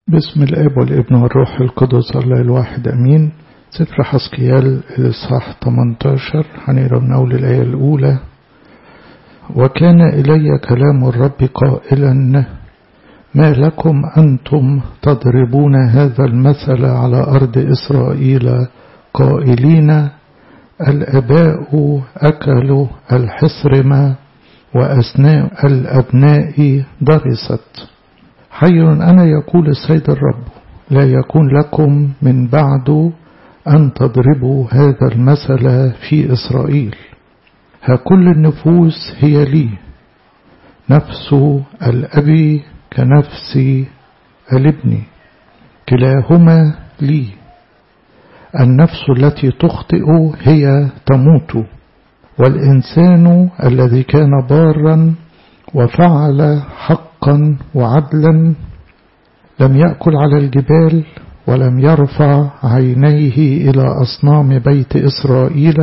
بسم الاب والابن والروح القدس الله الواحد امين سفر حسكيال الاصحاح 18 هنقرا من اول الايه الاولى وكان الي كلام الرب قائلا ما لكم انتم تضربون هذا المثل على ارض اسرائيل قائلين الاباء اكلوا الحسرم واسناء الابناء درست حي أنا يقول السيد الرب لا يكون لكم من بعد أن تضربوا هذا المثل في إسرائيل ها كل النفوس هي لي نفس الأب كنفس الابن كلاهما لي النفس التي تخطئ هي تموت والإنسان الذي كان بارا وفعل حقا وعدلا لم يأكل على الجبال ولم يرفع عينيه إلى أصنام بيت إسرائيل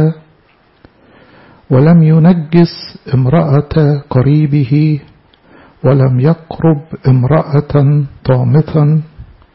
ولم ينجس امرأة قريبه ولم يقرب امرأة طامثا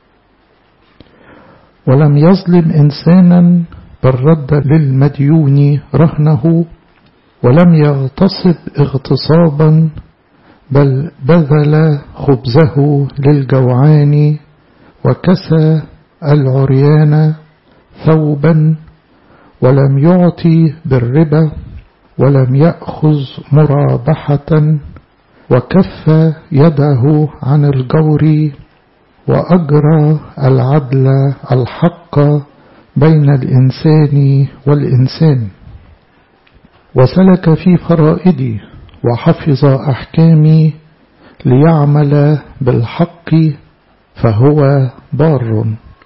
ولم يظلم إنسانا بل رد للمديون رهنه ولم يغتصب اغتصابا بل بذل خبزه للجوعان وكسى العريان ثوبا ولم يعطي بالربا ولم يأخذ مرابحة وكف يده عن الجور وأجرى العدل الحق بين الإنسان والإنسان وسلك في فرائدي وحفظ أحكامي ليعمل بالحق فهو بار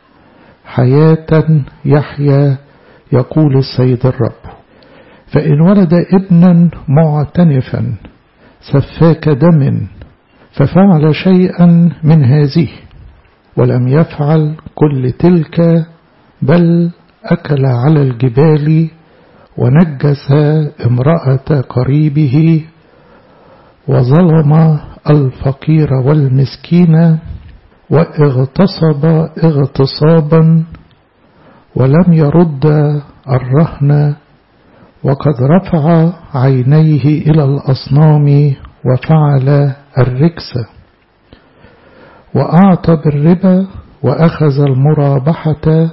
حياة يحيا يقول السيد الرب فإن ولد ابنا معتنفا سفاك دم ففعل شيئا من هذه ولم يفعل كل تلك بل أكل على الجبال ونجس امرأة قريبه وظلم الفقير والمسكين واغتصب اغتصابا ولم يرد الرهن وقد رفع عينيه إلى الأصنام وفعل الركس وأعطى بالربا وأخذ المرابحة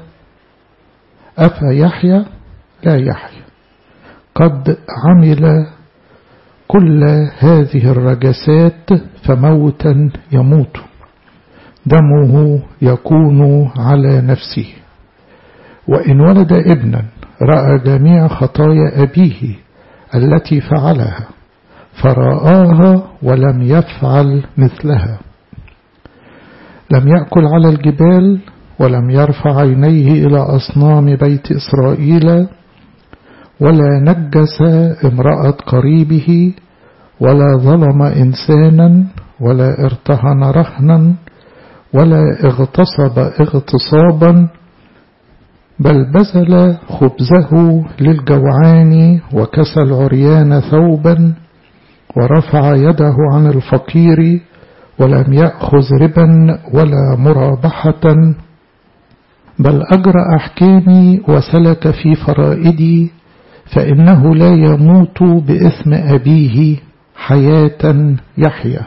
أفيحيى لا يحيى قد عمل كل هذه الرجسات فموتا يموت دمه يكون على نفسه وإن ولد ابنا رأى جميع خطايا أبيه التي فعلها فرآها ولم يفعل مثلها لم يأكل على الجبال ولم يرفع عينيه إلى أصنام بيت إسرائيل ولا نجس امرأة قريبه ولا ظلم إنسانا ولا ارتهن رهنا ولا اغتصب اغتصابا بل بذل خبزه للجوعان وكسى العريان ثوبا ورفع يده عن الفقير ولم يأخذ ربا ولا مرابحة بل أجرى أحكامي وسلك في فرائدي فإنه لا يموت بإثم أبيه حياة يحيا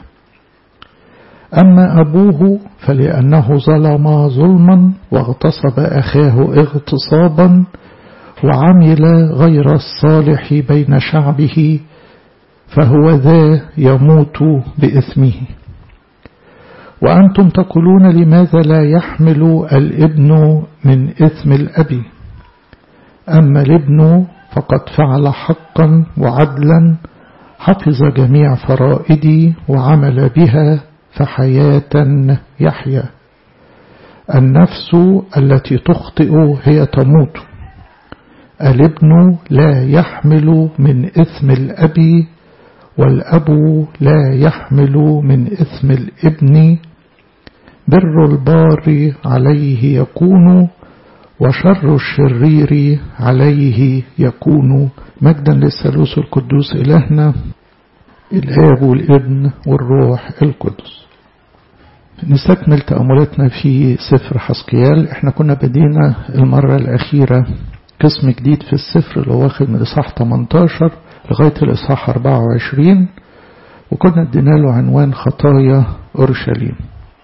أما أبوه فلأنه ظلم ظلما واغتصب أخاه اغتصابا وعمل غير الصالح بين شعبه فهو ذا يموت بإثمه وأنتم تقولون لماذا لا يحمل الابن من إثم الأب أما الابن فقد فعل حقا وعدلا حفظ جميع فرائدي وعمل بها فحياة يحيا النفس التي تخطئ هي تموت الابن لا يحمل من إثم الأب والأب لا يحمل من إثم الابن بر البار عليه يكون وشر الشرير عليه يكون مجدا للثالوث القدوس إلهنا الآب والابن والروح القدس نستكمل تأملاتنا في سفر حسقيال احنا كنا بدينا المرة الأخيرة قسم جديد في السفر اللي هو واخد من الإصحاح 18 لغاية الإصحاح 24 وكنا ادينا له عنوان خطايا أورشليم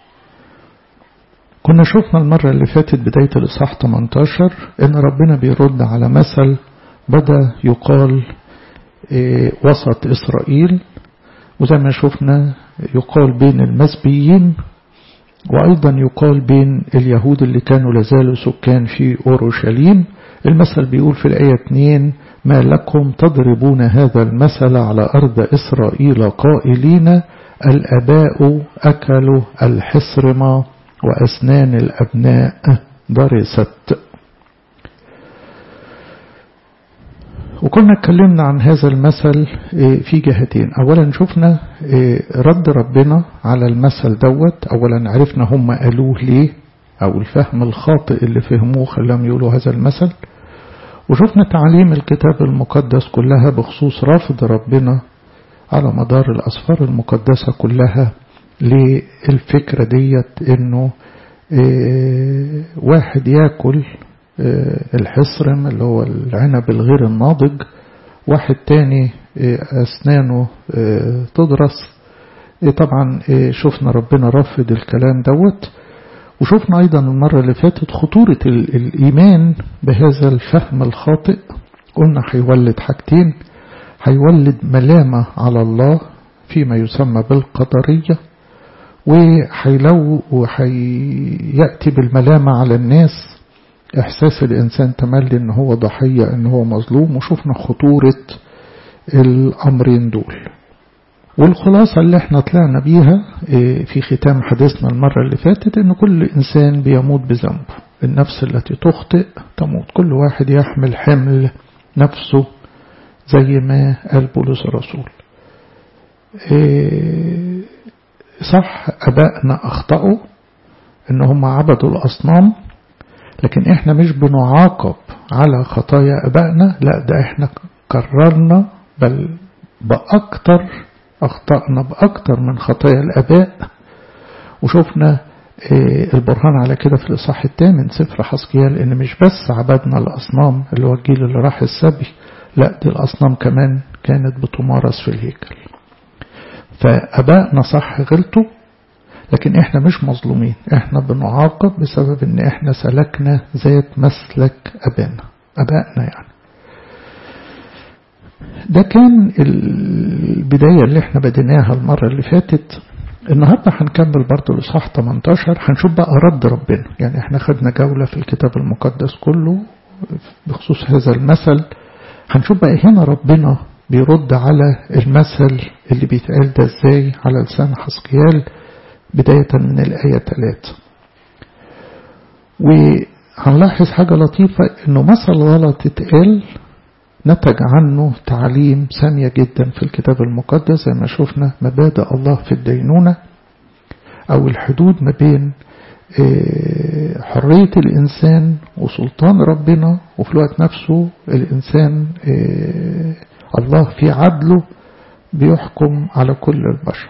كنا شفنا المرة اللي فاتت بداية الإصحاح 18 إن ربنا بيرد على مثل بدأ يقال إيه وسط إسرائيل وزي ما شفنا يقال بين المسبيين وأيضا يقال بين اليهود اللي كانوا لازالوا سكان في أورشليم المثل بيقول في الآية 2 ما لكم تضربون هذا المثل على أرض إسرائيل قائلين الأباء أكلوا الحصرم وأسنان الأبناء ضرست وكنا اتكلمنا عن هذا المثل في جهتين أولا شفنا رد ربنا على المثل دوت أولا عرفنا هم قالوه ليه أو الفهم الخاطئ اللي فهموه خلاهم يقولوا هذا المثل وشفنا تعليم الكتاب المقدس كلها بخصوص رفض ربنا على مدار الأسفار المقدسة كلها للفكرة ديت انه واحد ياكل الحصرم اللي هو العنب الغير الناضج واحد تاني أسنانه تدرس طبعا شفنا ربنا رفض الكلام دوت وشفنا أيضا المرة اللي فاتت خطورة الإيمان بهذا الفهم الخاطئ قلنا هيولد حاجتين هيولد ملامة على الله فيما يسمى بالقدرية وحيلو وحيأتي بالملامة على الناس إحساس الإنسان تملي إن هو ضحية إن هو مظلوم وشفنا خطورة الأمرين دول والخلاصة اللي احنا طلعنا بيها في ختام حديثنا المرة اللي فاتت إن كل إنسان بيموت بذنبه النفس التي تخطئ تموت كل واحد يحمل حمل نفسه زي ما قال بولس الرسول صح أبائنا أخطأوا إن هم عبدوا الأصنام لكن إحنا مش بنعاقب على خطايا أبائنا لا ده إحنا قررنا بل بأكتر أخطأنا بأكتر من خطايا الأباء وشفنا البرهان على كده في الإصحاح الثامن سفر حسقيال إن مش بس عبدنا الأصنام اللي هو الجيل اللي راح السبي لا دي الأصنام كمان كانت بتمارس في الهيكل فأبائنا صح غلطوا لكن احنا مش مظلومين احنا بنعاقب بسبب ان احنا سلكنا ذات مسلك أبانا أبائنا يعني ده كان البداية اللي احنا بديناها المرة اللي فاتت النهاردة هنكمل برضو الإصحاح 18 هنشوف بقى رد ربنا يعني احنا خدنا جولة في الكتاب المقدس كله بخصوص هذا المثل هنشوف بقى هنا ربنا بيرد على المثل اللي بيتقال ده ازاي على لسان حسقيال بداية من الآية 3 وهنلاحظ حاجة لطيفة انه مثل غلط اتقال نتج عنه تعليم سامية جدا في الكتاب المقدس زي ما شفنا مبادئ الله في الدينونة أو الحدود ما بين حرية الإنسان وسلطان ربنا وفي الوقت نفسه الإنسان الله في عدله بيحكم على كل البشر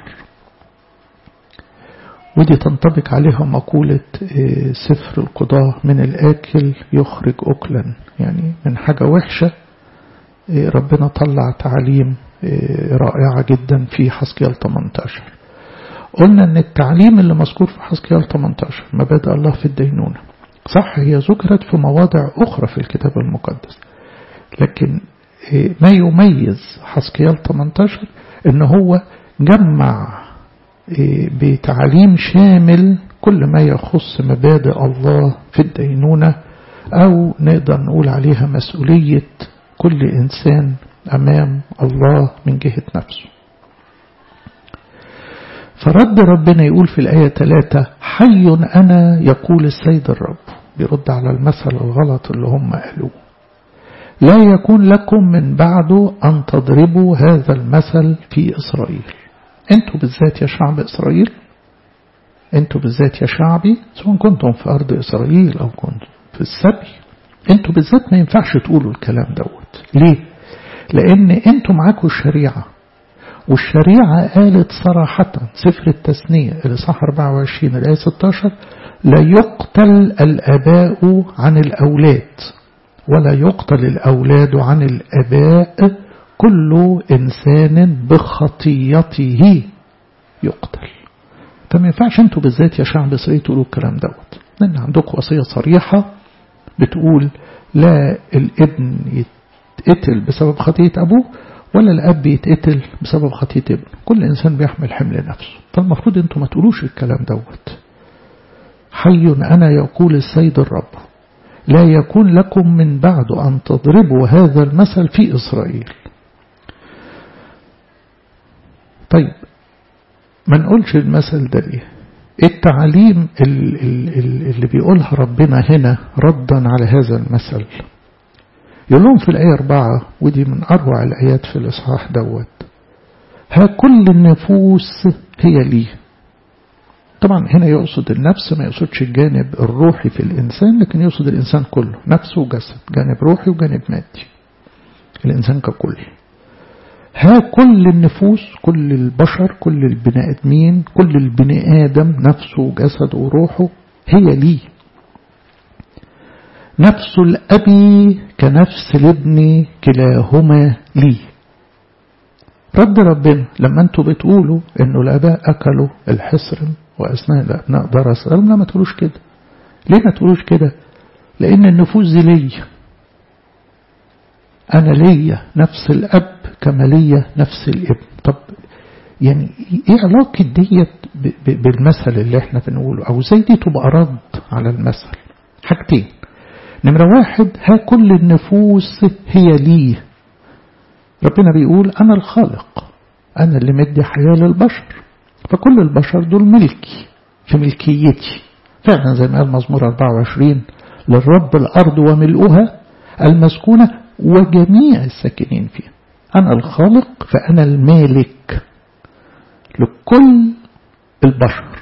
ودي تنطبق عليها مقولة سفر القضاء من الآكل يخرج أكلا يعني من حاجة وحشة ربنا طلع تعليم رائعة جدا في حسكيال 18 قلنا ان التعليم اللي مذكور في حسكيال 18 مبادئ الله في الدينونة صح هي ذكرت في مواضع أخرى في الكتاب المقدس لكن ما يميز حسكيال 18 ان هو جمع بتعليم شامل كل ما يخص مبادئ الله في الدينونة أو نقدر نقول عليها مسؤولية كل إنسان أمام الله من جهة نفسه فرد ربنا يقول في الآية 3 حي أنا يقول السيد الرب بيرد على المثل الغلط اللي هم قالوه لا يكون لكم من بعده أن تضربوا هذا المثل في إسرائيل أنتوا بالذات يا شعب إسرائيل أنتوا بالذات يا شعبي سواء كنتم في أرض إسرائيل أو كنتم في السبي أنتوا بالذات ما ينفعش تقولوا الكلام دوت ليه؟ لأن أنتوا معاكم الشريعة والشريعة قالت صراحة سفر التثنية الإصحاح 24 الآية 16 لا يقتل الأباء عن الأولاد ولا يقتل الأولاد عن الأباء كل إنسان بخطيته يقتل فما ينفعش انتوا بالذات يا شعب إسرائيل تقولوا الكلام دوت لأن عندكم وصية صريحة بتقول لا الابن يتقتل بسبب خطية أبوه ولا الأب يتقتل بسبب خطية ابنه كل إنسان بيحمل حمل نفسه فالمفروض انتوا ما تقولوش الكلام دوت حي أنا يقول السيد الرب لا يكون لكم من بعد أن تضربوا هذا المثل في إسرائيل طيب ما نقولش المثل ده ليه التعليم اللي بيقولها ربنا هنا ردا على هذا المثل يقول لهم في الآية أربعة ودي من أروع الآيات في الإصحاح دوت ها كل النفوس هي لي طبعا هنا يقصد النفس ما يقصدش الجانب الروحي في الإنسان لكن يقصد الإنسان كله نفس وجسد جانب روحي وجانب مادي الإنسان ككل ها كل النفوس كل البشر كل البني آدمين كل البني آدم نفسه وجسده وروحه هي لي نفس الأب كنفس الابن كلاهما لي رد ربنا لما انتوا بتقولوا انه الاباء اكلوا الحصر واثناء الابناء درس لا ما تقولوش كده ليه ما تقولوش كده لان النفوس دي ليا انا ليا نفس الاب كما ليا نفس الابن طب يعني ايه علاقة ديت بالمثل اللي احنا بنقوله او زي دي تبقى رد على المثل حاجتين نمرة واحد ها كل النفوس هي لي ربنا بيقول أنا الخالق أنا اللي مدي حياة للبشر فكل البشر دول ملكي في ملكيتي فعلا زي ما قال مزمور 24 للرب الأرض وملؤها المسكونة وجميع الساكنين فيها أنا الخالق فأنا المالك لكل البشر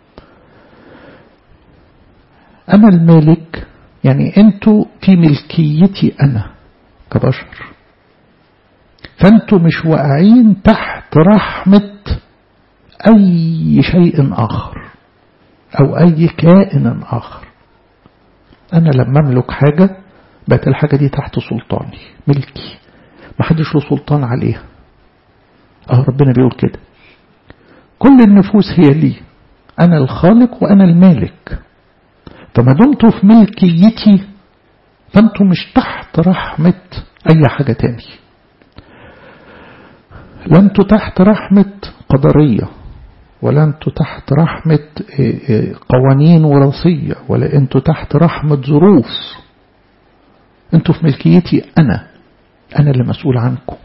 أنا المالك يعني أنتوا في ملكيتي أنا كبشر فأنتوا مش واقعين تحت رحمة أي شيء آخر أو أي كائن آخر أنا لما أملك حاجة بقت الحاجة دي تحت سلطاني ملكي ما حدش له سلطان عليها اه ربنا بيقول كده كل النفوس هي لي أنا الخالق وأنا المالك فما دمتوا في ملكيتي فأنتوا مش تحت رحمة أي حاجة تاني لا انتوا تحت رحمة قدرية ولا انتوا تحت رحمة قوانين وراثية ولا انتوا تحت رحمة ظروف انتوا في ملكيتي أنا أنا اللي مسؤول عنكم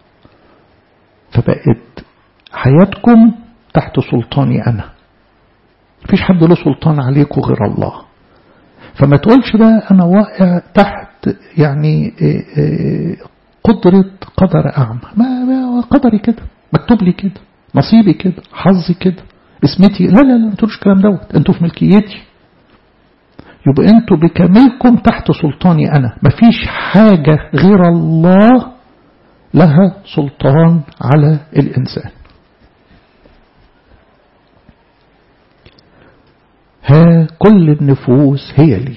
فبقت حياتكم تحت سلطاني أنا مفيش حد له سلطان عليكم غير الله فما تقولش بقى أنا واقع تحت يعني قدرة قدر أعمى ما, ما قدري كده مكتوب لي كده نصيبي كده حظي كده اسمتي لا لا لا ما تقولش الكلام دوت انتوا في ملكيتي يبقى انتوا بكاملكم تحت سلطاني انا مفيش حاجة غير الله لها سلطان على الانسان ها كل النفوس هي لي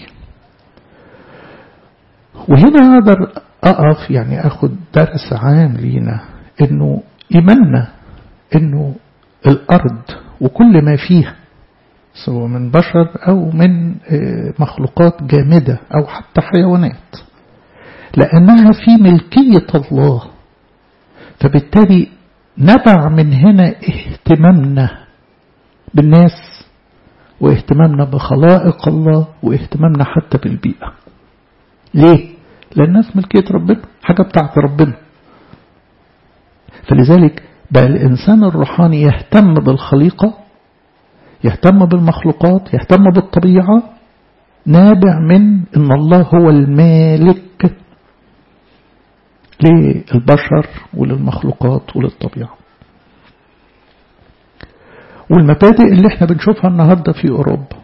وهنا اقدر اقف يعني اخد درس عام لينا انه ايماننا انه الارض وكل ما فيها سواء من بشر او من مخلوقات جامدة او حتى حيوانات لانها في ملكية الله فبالتالي نبع من هنا اهتمامنا بالناس واهتمامنا بخلائق الله واهتمامنا حتى بالبيئة ليه؟ لأنها في ملكية ربنا حاجة بتاعت ربنا فلذلك بقى الإنسان الروحاني يهتم بالخليقة يهتم بالمخلوقات يهتم بالطبيعة نابع من أن الله هو المالك للبشر وللمخلوقات وللطبيعة والمبادئ اللي احنا بنشوفها النهاردة في أوروبا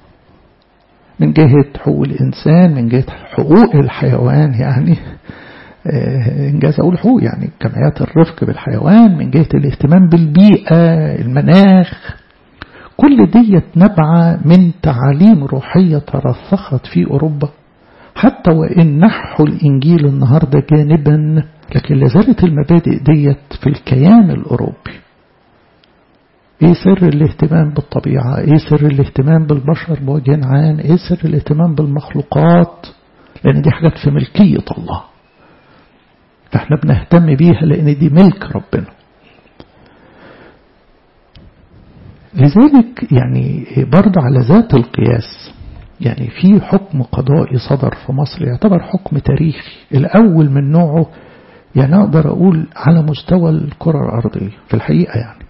من جهة حقوق الإنسان من جهة حقوق الحيوان يعني إنجاز أقول حقوق يعني جمعيات الرفق بالحيوان من جهة الاهتمام بالبيئة المناخ كل ديت نبعة من تعاليم روحية ترسخت في أوروبا حتى وإن نحوا الإنجيل النهاردة جانبا لكن لازالت المبادئ ديت في الكيان الأوروبي ايه سر الاهتمام بالطبيعة ايه سر الاهتمام بالبشر بوجه عام ايه سر الاهتمام بالمخلوقات لان دي حاجات في ملكية الله فاحنا بنهتم بيها لان دي ملك ربنا لذلك يعني برضه على ذات القياس يعني في حكم قضائي صدر في مصر يعتبر حكم تاريخي الأول من نوعه يعني أقدر أقول على مستوى الكرة الأرضية في الحقيقة يعني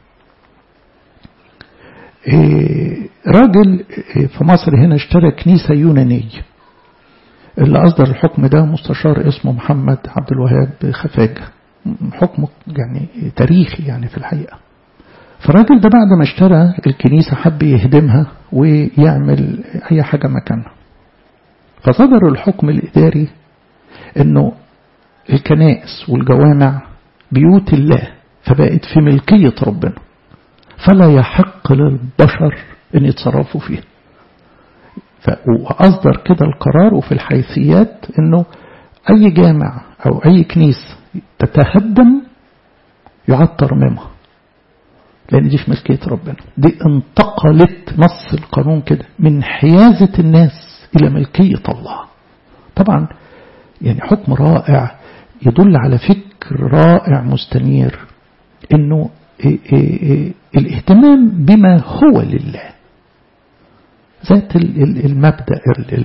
راجل في مصر هنا اشترى كنيسة يونانية اللي أصدر الحكم ده مستشار اسمه محمد عبد الوهاب خفاجة حكم يعني تاريخي يعني في الحقيقة فالراجل ده بعد ما اشترى الكنيسة حب يهدمها ويعمل أي حاجة مكانها فصدر الحكم الإداري أنه الكنائس والجوامع بيوت الله فبقت في ملكية ربنا فلا يحق للبشر أن يتصرفوا فيها وأصدر كده القرار وفي الحيثيات أنه أي جامع أو أي كنيسة تتهدم يعاد ترميمها لأن دي في ملكية ربنا دي انتقلت نص القانون كده من حيازة الناس إلى ملكية الله طبعا يعني حكم رائع يدل على فكر رائع مستنير انه إيه إيه إيه الاهتمام بما هو لله ذات المبدأ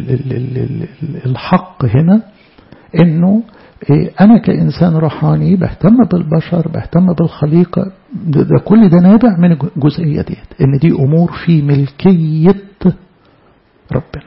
الحق هنا انه أنا كإنسان روحاني بهتم بالبشر بهتم بالخليقة ده, ده كل ده نابع من الجزئية ديت إن دي أمور في ملكية ربنا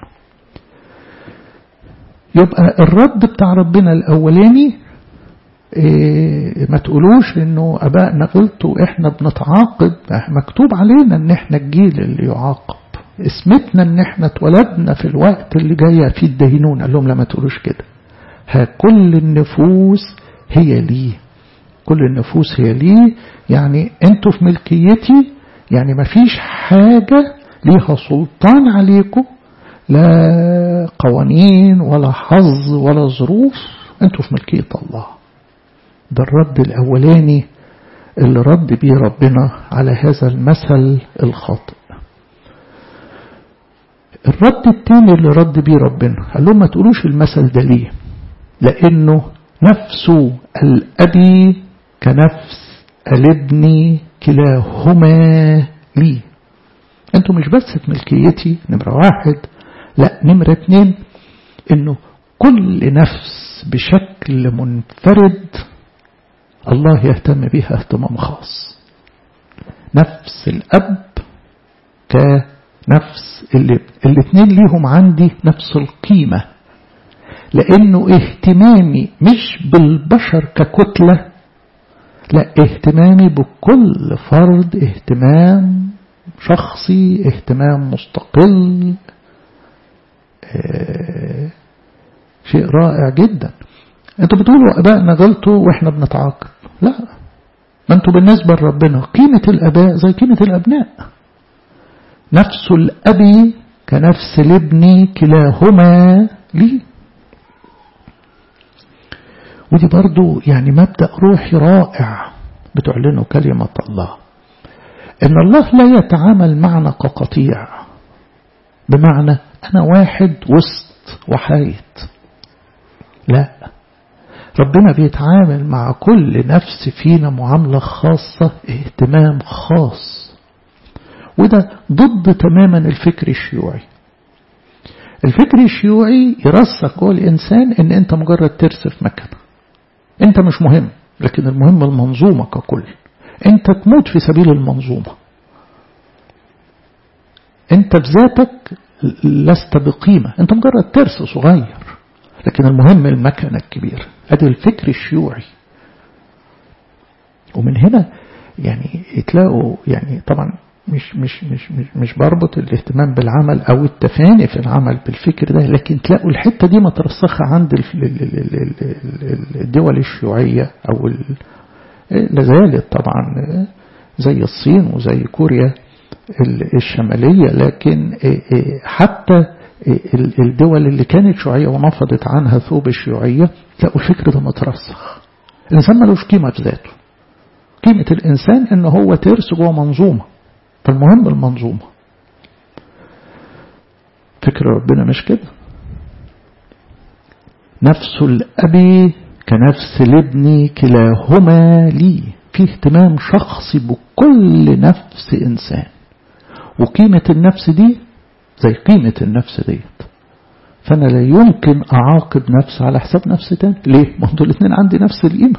يبقى الرد بتاع ربنا الأولاني إيه ما تقولوش انه ابائنا غلطوا احنا بنتعاقب مكتوب علينا ان احنا الجيل اللي يعاقب اسمتنا ان احنا اتولدنا في الوقت اللي جايه فيه الدينون قال لهم لا ما تقولوش كده ها كل النفوس هي لي كل النفوس هي لي يعني انتوا في ملكيتي يعني ما فيش حاجة ليها سلطان عليكم لا قوانين ولا حظ ولا ظروف انتوا في ملكية الله ده الرد الأولاني اللي رد بيه ربنا على هذا المثل الخاطئ الرد الثاني اللي رد بيه ربنا قال لهم ما تقولوش المثل ده ليه لأنه نفس الأبي كنفس الابن كلاهما لي انتوا مش بس في ملكيتي نمرة واحد لا نمرة اتنين انه كل نفس بشكل منفرد الله يهتم بها اهتمام خاص نفس الأب كنفس الابن الاثنين ليهم عندي نفس القيمة لأنه اهتمامي مش بالبشر ككتلة لا اهتمامي بكل فرد اهتمام شخصي اهتمام مستقل اه شيء رائع جدا انتوا بتقولوا ابائنا غلطوا واحنا بنتعاقب لا ما انتوا بالنسبة لربنا قيمة الاباء زي قيمة الابناء نفس الاب كنفس الابن كلاهما لي ودي برضو يعني مبدأ روحي رائع بتعلنه كلمة الله إن الله لا يتعامل معنا كقطيع بمعنى أنا واحد وسط وحايد لا ربنا بيتعامل مع كل نفس فينا معاملة خاصة اهتمام خاص وده ضد تماما الفكر الشيوعي الفكر الشيوعي يرسخ جوه الإنسان إن أنت مجرد ترس في مكانه أنت مش مهم لكن المهم المنظومة ككل أنت تموت في سبيل المنظومة أنت بذاتك لست بقيمة أنت مجرد ترس صغير لكن المهم المكنة الكبيرة أدي الفكر الشيوعي ومن هنا يعني تلاقوا يعني طبعا مش مش مش مش, مش بربط الاهتمام بالعمل او التفاني في العمل بالفكر ده لكن تلاقوا الحته دي مترسخه عند الدول الشيوعيه او لازالت طبعا زي الصين وزي كوريا الشماليه لكن حتى الدول اللي كانت شيوعيه ونفضت عنها ثوب الشيوعيه تلاقوا الفكر ده مترسخ الانسان ملوش قيمه في ذاته قيمه الانسان ان هو ترس جوه منظومه فالمهم المنظومة فكر ربنا مش كده نفس الأب كنفس الابن كلاهما لي في اهتمام شخصي بكل نفس إنسان وقيمة النفس دي زي قيمة النفس ديت فأنا لا يمكن أعاقب نفس على حساب نفس تاني ليه؟ ما انتوا الاثنين عندي نفس القيمة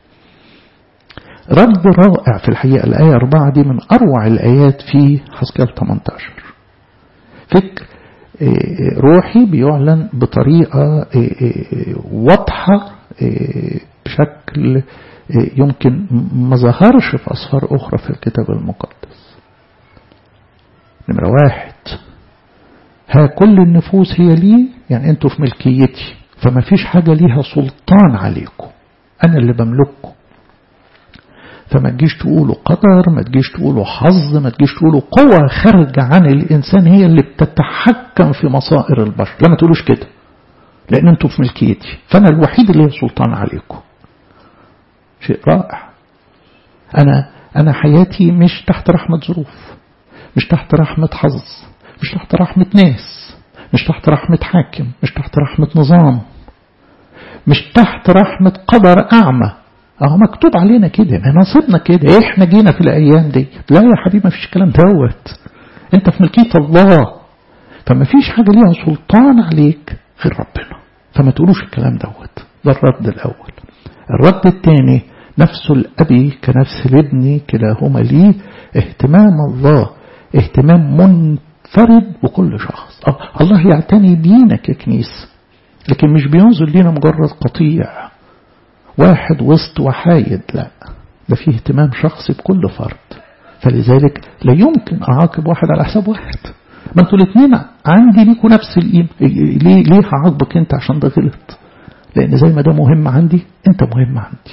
رد رائع في الحقيقة الآية 4 دي من أروع الآيات في حسكال 18 فكر روحي بيعلن بطريقة واضحة بشكل يمكن ما ظهرش في أسفار أخرى في الكتاب المقدس نمرة واحد ها كل النفوس هي لي يعني انتوا في ملكيتي فما فيش حاجة ليها سلطان عليكم أنا اللي بملككم فما تجيش تقولوا قدر ما تجيش تقولوا حظ ما تجيش تقولوا قوة خارجة عن الإنسان هي اللي بتتحكم في مصائر البشر لا ما تقولوش كده لأن أنتوا في ملكيتي فأنا الوحيد اللي هي سلطان عليكم شيء رائع أنا أنا حياتي مش تحت رحمة ظروف مش تحت رحمة حظ مش تحت رحمة ناس مش تحت رحمة حاكم مش تحت رحمة نظام مش تحت رحمة قدر أعمى اهو مكتوب علينا كده ما نصيبنا كده احنا جينا في الايام دي لا يا حبيبي ما فيش الكلام دوت انت في ملكيه الله فما فيش حاجه ليها سلطان عليك غير ربنا فما تقولوش الكلام دوت ده الرد الاول الرد الثاني نفس الاب كنفس الابن كلاهما لي اهتمام الله اهتمام منفرد بكل شخص اه الله يعتني بينا ككنيسه لكن مش بينظر لينا مجرد قطيع واحد وسط وحايد لا ده فيه اهتمام شخصي بكل فرد فلذلك لا يمكن أعاقب واحد على حساب واحد ما انتوا الاثنين عندي ليكوا نفس القيمة ليه ليه هعاقبك انت عشان ده غلط لان زي ما ده مهم عندي انت مهم عندي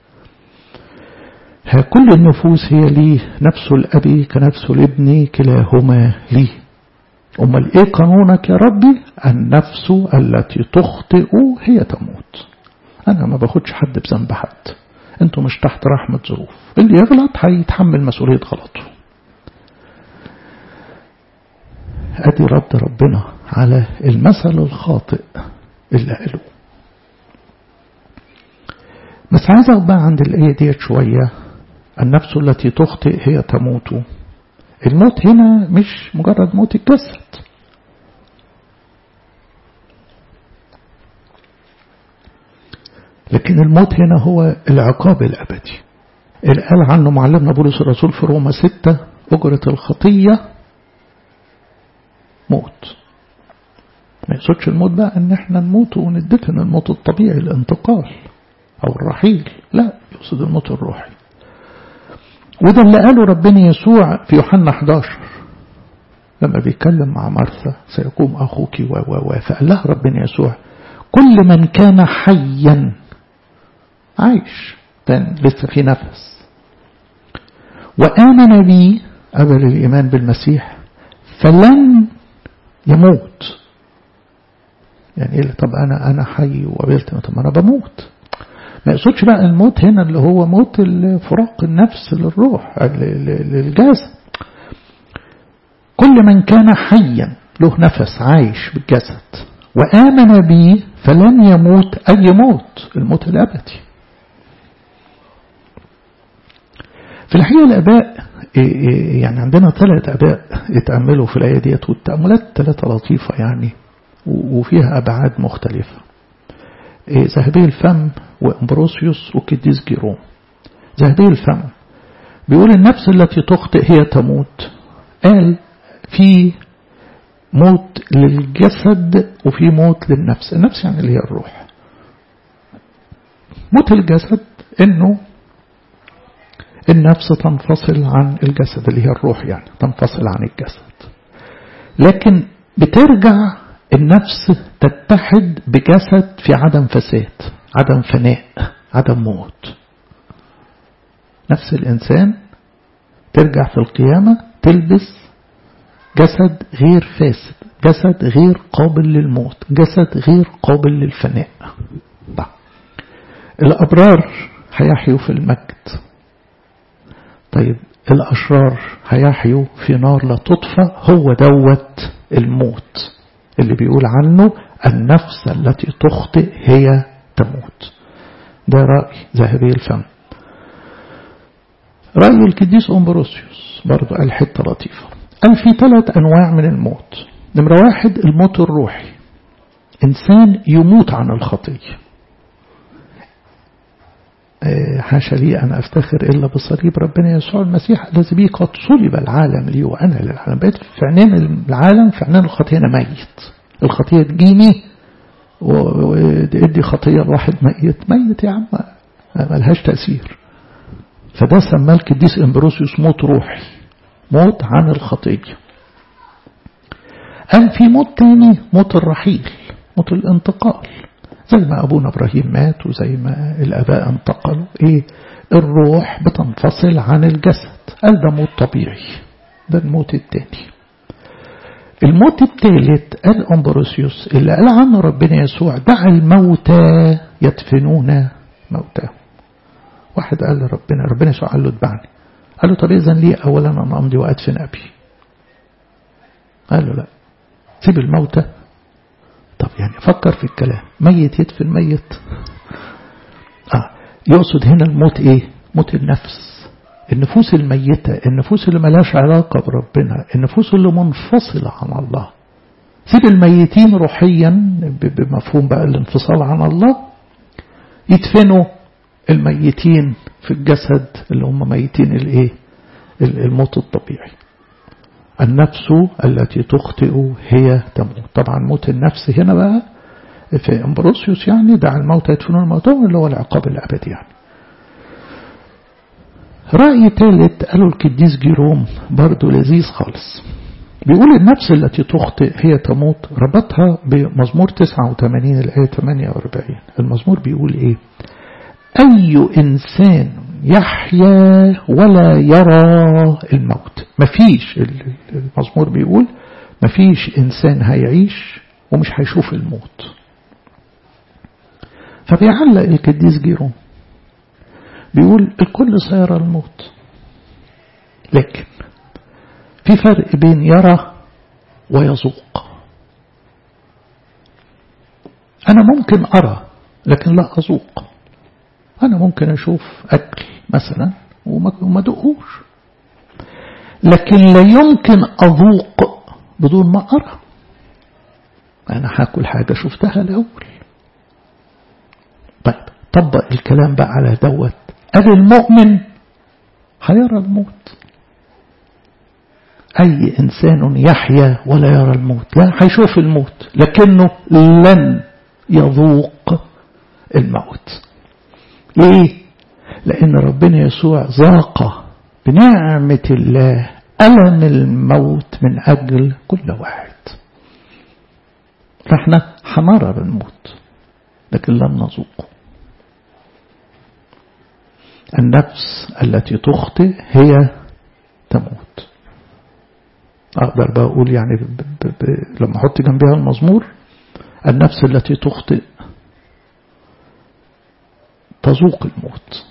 ها كل النفوس هي لي نفس الأب كنفس الابن كلاهما لي أمال إيه قانونك يا ربي النفس التي تخطئ هي تموت أنا ما باخدش حد بذنب حد أنتوا مش تحت رحمة ظروف اللي يغلط هيتحمل مسؤولية غلطه أدي رد ربنا على المثل الخاطئ اللي قالوه بس عايز أقف بقى عند الآية ديت شوية النفس التي تخطئ هي تموت الموت هنا مش مجرد موت الجسد لكن الموت هنا هو العقاب الأبدي اللي قال عنه معلمنا بولس الرسول في روما ستة أجرة الخطية موت ما يقصدش الموت بقى ان احنا نموت وندفن الموت الطبيعي الانتقال او الرحيل لا يقصد الموت الروحي وده اللي قاله ربنا يسوع في يوحنا 11 لما بيتكلم مع مرثا سيقوم أخوك و و و فقال لها ربنا يسوع كل من كان حيا عايش كان لسه في نفس وآمن بي قبل الإيمان بالمسيح فلن يموت يعني إيه طب أنا أنا حي وقبلت طب أنا بموت ما يقصدش بقى الموت هنا اللي هو موت فراق النفس للروح للجسد كل من كان حيا له نفس عايش بالجسد وآمن بي فلن يموت أي موت الموت الأبدي في الحقيقة الآباء يعني عندنا ثلاث آباء يتأملوا في الآية ديت والتأملات ثلاثة لطيفة يعني وفيها أبعاد مختلفة ذهبي الفم وإمبروسيوس وكديس جيروم ذهبي الفم بيقول النفس التي تخطئ هي تموت قال في موت للجسد وفي موت للنفس النفس يعني اللي هي الروح موت الجسد انه النفس تنفصل عن الجسد اللي هي الروح يعني تنفصل عن الجسد لكن بترجع النفس تتحد بجسد في عدم فساد عدم فناء عدم موت نفس الإنسان ترجع في القيامة تلبس جسد غير فاسد جسد غير قابل للموت جسد غير قابل للفناء طيب. الأبرار هيحيوا في المجد طيب الأشرار هيحيوا في نار لا تطفى هو دوت الموت اللي بيقول عنه النفس التي تخطئ هي تموت ده رأي ذهبي الفم رأي القديس أمبروسيوس برضو قال حتة لطيفة قال في ثلاث أنواع من الموت نمرة واحد الموت الروحي إنسان يموت عن الخطية حاشا لي أن أفتخر إلا بصليب ربنا يسوع المسيح الذي به قد صلب العالم لي وأنا للعالم بقيت في عينين العالم في عينين الخطية أنا ميت الخطية تجيني وادي خطية الواحد ميت ميت يا عم ملهاش تأثير فده سماه القديس امبروسيوس موت روحي موت عن الخطية قال في موت تاني موت الرحيل موت الانتقال زي ما أبونا إبراهيم مات وزي ما الآباء انتقلوا إيه الروح بتنفصل عن الجسد قال ده موت طبيعي ده الموت التاني الموت الثالث قال أمبروسيوس اللي قال عنه ربنا يسوع دع الموتى يدفنون موتاهم واحد قال لربنا ربنا يسوع قال له اتبعني قال له طب إذن لي أولا أنا أمضي وأدفن أبي قال له لا سيب الموتى طب يعني فكر في الكلام ميت يدفن ميت آه يقصد هنا الموت ايه موت النفس النفوس الميتة النفوس اللي ملاش علاقة بربنا النفوس اللي منفصلة عن الله سيب الميتين روحيا بمفهوم بقى الانفصال عن الله يدفنوا الميتين في الجسد اللي هم ميتين الايه الموت الطبيعي النفس التي تخطئ هي تموت طبعا موت النفس هنا بقى في امبروسيوس يعني دع الموت يدفنون موتهم اللي هو العقاب الابدي يعني رأي ثالث قالوا القديس جيروم برضه لذيذ خالص بيقول النفس التي تخطئ هي تموت ربطها بمزمور 89 الآية 48 المزمور بيقول ايه أي إنسان يحيا ولا يرى الموت مفيش المزمور بيقول مفيش إنسان هيعيش ومش هيشوف الموت فبيعلق القديس جيروم بيقول الكل سيرى الموت لكن في فرق بين يرى ويذوق أنا ممكن أرى لكن لا أذوق أنا ممكن أشوف أكل مثلا وما دقهوش لكن لا يمكن أذوق بدون ما أرى أنا هاكل حاجة شفتها الأول طيب طبق الكلام بقى على دوت قال المؤمن هيرى الموت أي إنسان يحيا ولا يرى الموت لا هيشوف الموت لكنه لن يذوق الموت ليه لأن ربنا يسوع ذاق بنعمة الله ألم الموت من أجل كل واحد فاحنا هنرى الموت لكن لن نذوقه النفس التي تخطئ هي تموت أقدر بقى أقول يعني ب ب ب لما أحط جنبها المزمور النفس التي تخطئ تذوق الموت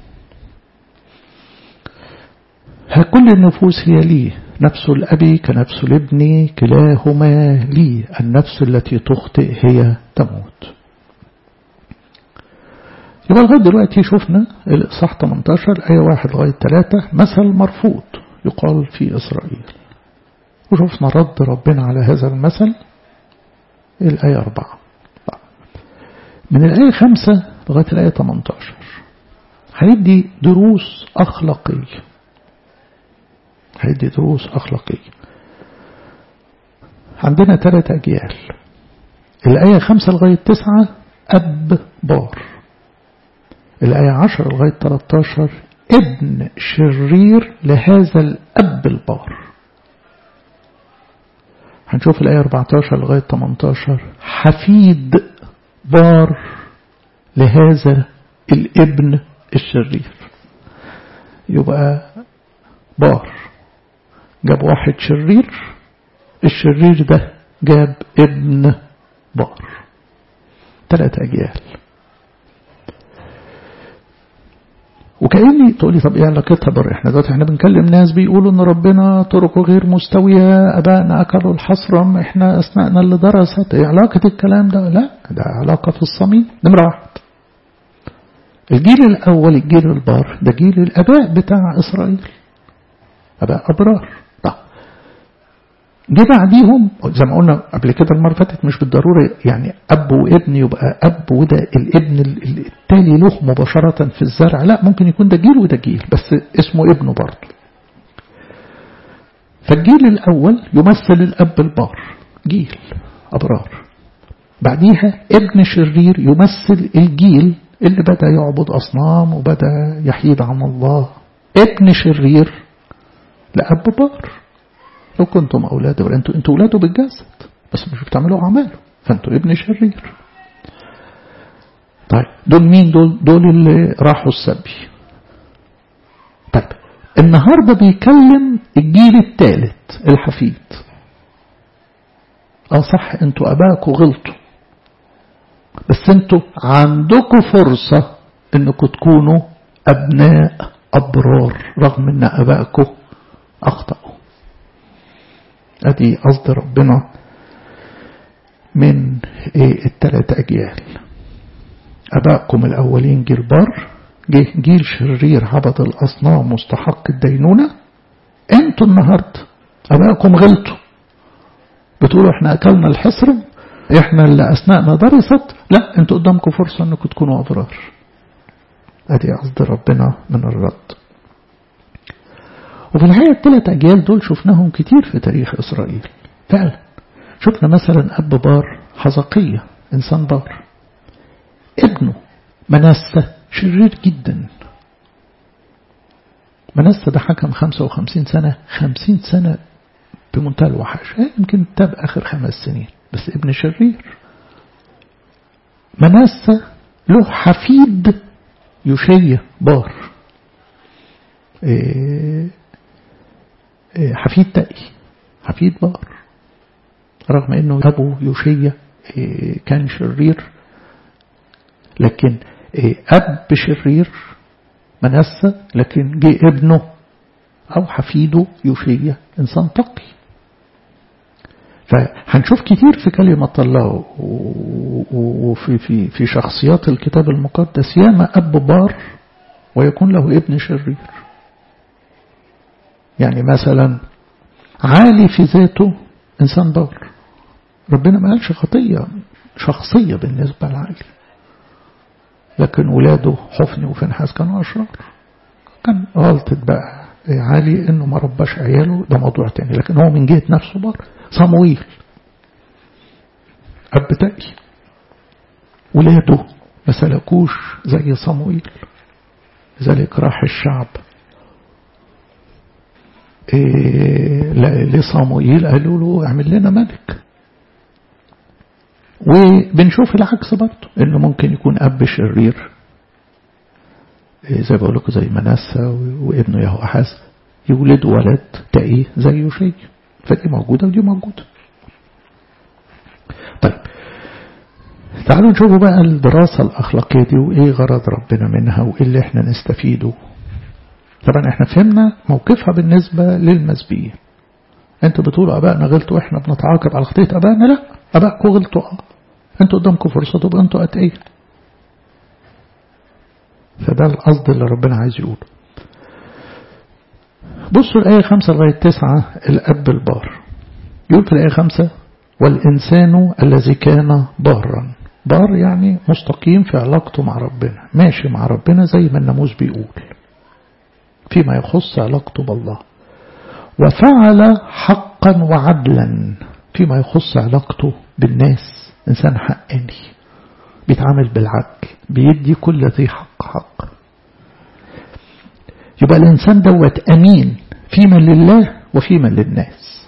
كل النفوس هي لي نفس الأب كنفس الابن كلاهما لي النفس التي تخطئ هي تموت يبقى لغاية دلوقتي شفنا الإصحاح 18 آية 1 لغاية 3 مثل مرفوض يقال في إسرائيل وشفنا رد ربنا على هذا المثل الآية 4 من الآية 5 لغاية الآية 18 هيدي دروس أخلاقية هيدي دروس أخلاقية عندنا ثلاث أجيال الآية 5 لغاية 9 أب بار الآية 10 لغاية 13 ابن شرير لهذا الأب البار هنشوف الآية 14 لغاية 18 حفيد بار لهذا الابن الشرير يبقى بار جاب واحد شرير الشرير ده جاب ابن بار ثلاث أجيال وكأني تقولي طب ايه علاقتها بر احنا دلوقتي احنا بنكلم ناس بيقولوا ان ربنا طرقه غير مستوية ابائنا اكلوا الحصرم احنا اثناءنا اللي درست ايه علاقة الكلام ده لا ده علاقة في الصميم نمرة واحد الجيل الاول الجيل البار ده جيل الاباء بتاع اسرائيل اباء ابرار طب جه بعديهم زي ما قلنا قبل كده المره فاتت مش بالضروره يعني اب وابن يبقى اب وده الابن التالي له مباشره في الزرع لا ممكن يكون ده جيل وده جيل بس اسمه ابنه برضه فالجيل الاول يمثل الاب البار جيل ابرار بعديها ابن شرير يمثل الجيل اللي بدا يعبد اصنام وبدا يحيد عن الله ابن شرير لاب بار لو كنتم أولاده انتوا انتوا أولاده بالجسد بس مش بتعملوا أعماله فانتوا ابن شرير طيب دول مين دول دول اللي راحوا السبي طيب النهاردة بيكلم الجيل الثالث الحفيد اه صح انتوا اباكوا غلطوا بس انتوا عندكم فرصة انكم تكونوا ابناء ابرار رغم ان ابائكم اخطأوا ادي قصد ربنا من ايه الثلاث اجيال ابائكم الاولين جيل بار جه جيل شرير عبد الاصنام مستحق الدينونه انتوا النهارده ابائكم غلطوا بتقولوا احنا اكلنا الحصر احنا اللي اثناءنا درست لا انتوا قدامكم فرصه انكم تكونوا ابرار ادي قصد ربنا من الرد وفي الحقيقة الثلاث أجيال دول شفناهم كتير في تاريخ إسرائيل فعلا شفنا مثلا أب بار حزقية إنسان بار ابنه منسة شرير جدا منسة ده حكم 55 سنة 50 سنة بمنتهى الوحش يمكن تاب آخر خمس سنين بس ابن شرير منسة له حفيد يشية بار إيه حفيد تقي حفيد بار رغم انه ابو يوشيا كان شرير لكن اب شرير منسى لكن جه ابنه او حفيده يوشيا انسان تقي فهنشوف كتير في كلمة الله وفي في في شخصيات الكتاب المقدس ياما أب بار ويكون له ابن شرير يعني مثلا عالي في ذاته إنسان بار ربنا ما قالش خطية شخصية بالنسبة لعالي لكن ولاده حفني وفنحاس كانوا أشرار كان غلطة بقى عالي انه ما رباش عياله ده موضوع تاني لكن هو من جهة نفسه بار صمويل أب تقي ولاده ما سلكوش زي صمويل لذلك راح الشعب إيه لصموئيل قالوا له اعمل لنا ملك وبنشوف العكس برضه انه ممكن يكون اب شرير إيه زي بقول لكم زي منسى وابنه يهوحاز يولد ولد تقي زي يوشي فدي موجوده ودي موجوده طيب تعالوا نشوفوا بقى الدراسة الأخلاقية دي وإيه غرض ربنا منها وإيه اللي إحنا نستفيده طبعا احنا فهمنا موقفها بالنسبة للمسبيين انتوا بتقولوا ابائنا غلطوا واحنا بنتعاقب على خطية ابائنا لا ابائكم غلطوا اه انتوا قدامكم فرصة تبقى انتوا اتقية فده القصد اللي ربنا عايز يقوله بصوا الآية خمسة لغاية تسعة الأب البار يقول في الآية خمسة والإنسان الذي كان بارا بار يعني مستقيم في علاقته مع ربنا ماشي مع ربنا زي ما الناموس بيقول فيما يخص علاقته بالله وفعل حقا وعدلا فيما يخص علاقته بالناس إنسان حقاني بيتعامل بالعدل بيدي كل ذي حق حق يبقى الإنسان دوت أمين فيما لله وفيما للناس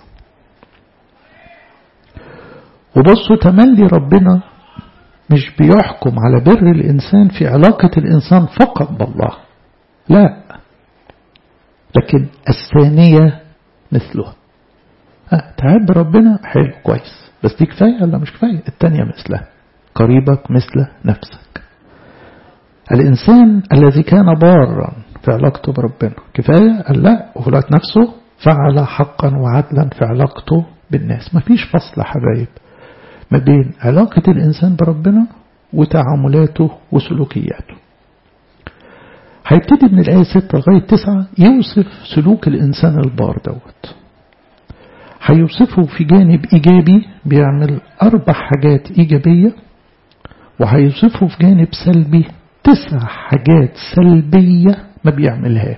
وبصوا تملي ربنا مش بيحكم على بر الإنسان في علاقة الإنسان فقط بالله لا لكن الثانية مثلها تعب ربنا حلو كويس بس دي كفاية ولا مش كفاية التانية مثلها قريبك مثل نفسك الإنسان الذي كان بارا في علاقته بربنا كفاية قال لا وفي الوقت نفسه فعل حقا وعدلا في علاقته بالناس ما فيش فصل حبايب ما بين علاقة الإنسان بربنا وتعاملاته وسلوكياته هيبتدي من الآية 6 لغاية 9 يوصف سلوك الإنسان البار دوت هيوصفه في جانب إيجابي بيعمل أربع حاجات إيجابية وهيوصفه في جانب سلبي تسع حاجات سلبية ما بيعملهاش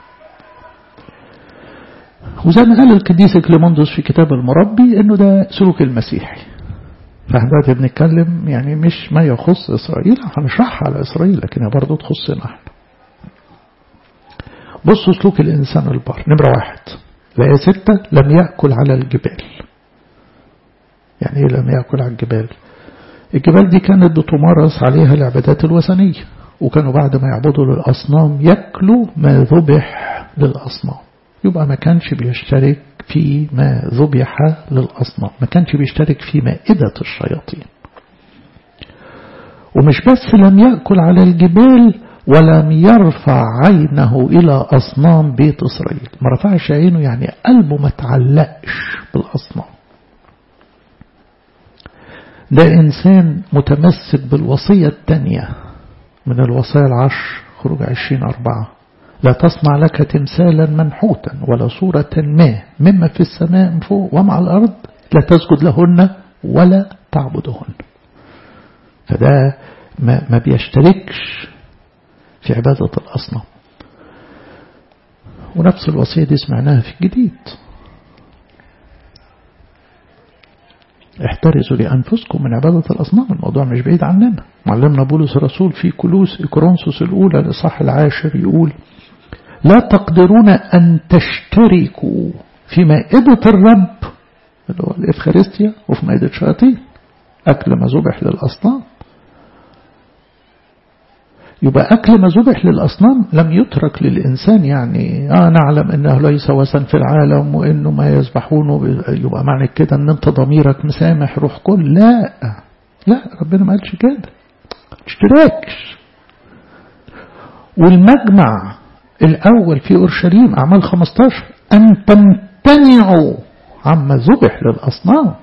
وزي ما قال القديس كليموندوس في كتاب المربي انه ده سلوك المسيحي فاحنا دلوقتي بنتكلم يعني مش ما يخص اسرائيل هنشرحها على اسرائيل لكن هي برضه تخصنا احنا بصوا سلوك الانسان البار نمرة واحد الآية ستة لم يأكل على الجبال يعني ايه لم يأكل على الجبال الجبال دي كانت بتمارس عليها العبادات الوثنية وكانوا بعد ما يعبدوا للأصنام يأكلوا ما ذبح للأصنام يبقى ما كانش بيشترك في ما ذبح للأصنام ما كانش بيشترك في مائدة الشياطين ومش بس لم يأكل على الجبال ولم يرفع عينه إلى أصنام بيت إسرائيل ما رفعش عينه يعني قلبه ما تعلقش بالأصنام ده إنسان متمسك بالوصية الثانية من الوصايا العشر خروج عشرين أربعة لا تصنع لك تمثالا منحوتا ولا صورة ما مما في السماء من فوق ومع الأرض لا تسجد لهن ولا تعبدهن فده ما, ما بيشتركش في عبادة الأصنام ونفس الوصية دي سمعناها في الجديد احترزوا لأنفسكم من عبادة الأصنام الموضوع مش بعيد عننا معلمنا بولس الرسول في كلوس كورنثوس الأولى الإصحاح العاشر يقول لا تقدرون أن تشتركوا في مائدة الرب اللي هو الإفخارستيا وفي مائدة شياطين أكل ما ذبح للأصنام يبقى أكل ما ذبح للأصنام لم يترك للإنسان يعني آه نعلم أنه ليس وثن في العالم وأنه ما يذبحونه يبقى معنى كده أن أنت ضميرك مسامح روح كل لا لا ربنا ما قالش كده اشتراكش والمجمع الأول في أورشليم أعمال 15 أن تمتنعوا عما ذبح للأصنام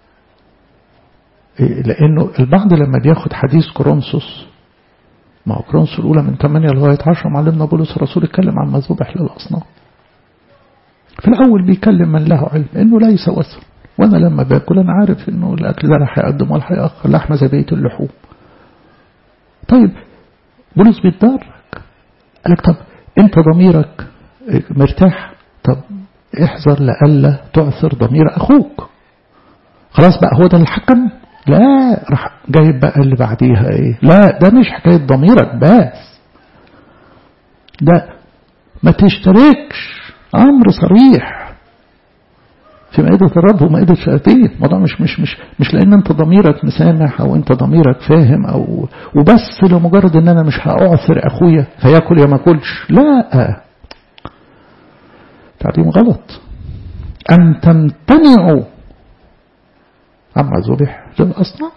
لأنه البعض لما بياخد حديث كورنثوس ما هو كورنثوس الأولى من 8 لغاية 10 معلمنا بولس الرسول اتكلم عن ما ذبح للأصنام في الأول بيكلم من له علم إنه ليس وثن وأنا لما باكل أنا عارف إنه الأكل ده لا هيقدم ولا هيأخر لحمة زي بقية اللحوم طيب بولس بيتدرج قال لك طب أنت ضميرك مرتاح طب احذر لألا تعثر ضمير أخوك خلاص بقى هو ده الحكم لا راح جايب بقى اللي بعديها ايه لا ده مش حكاية ضميرك بس ده ما تشتركش امر صريح في مائدة الرب ومائدة الشياطين الموضوع مش مش مش مش لان انت ضميرك مسامح او انت ضميرك فاهم او وبس لمجرد ان انا مش هاعثر اخويا فياكل يا ما اكلش لا تعليم غلط ان تمتنعوا عما ذبح للأصنام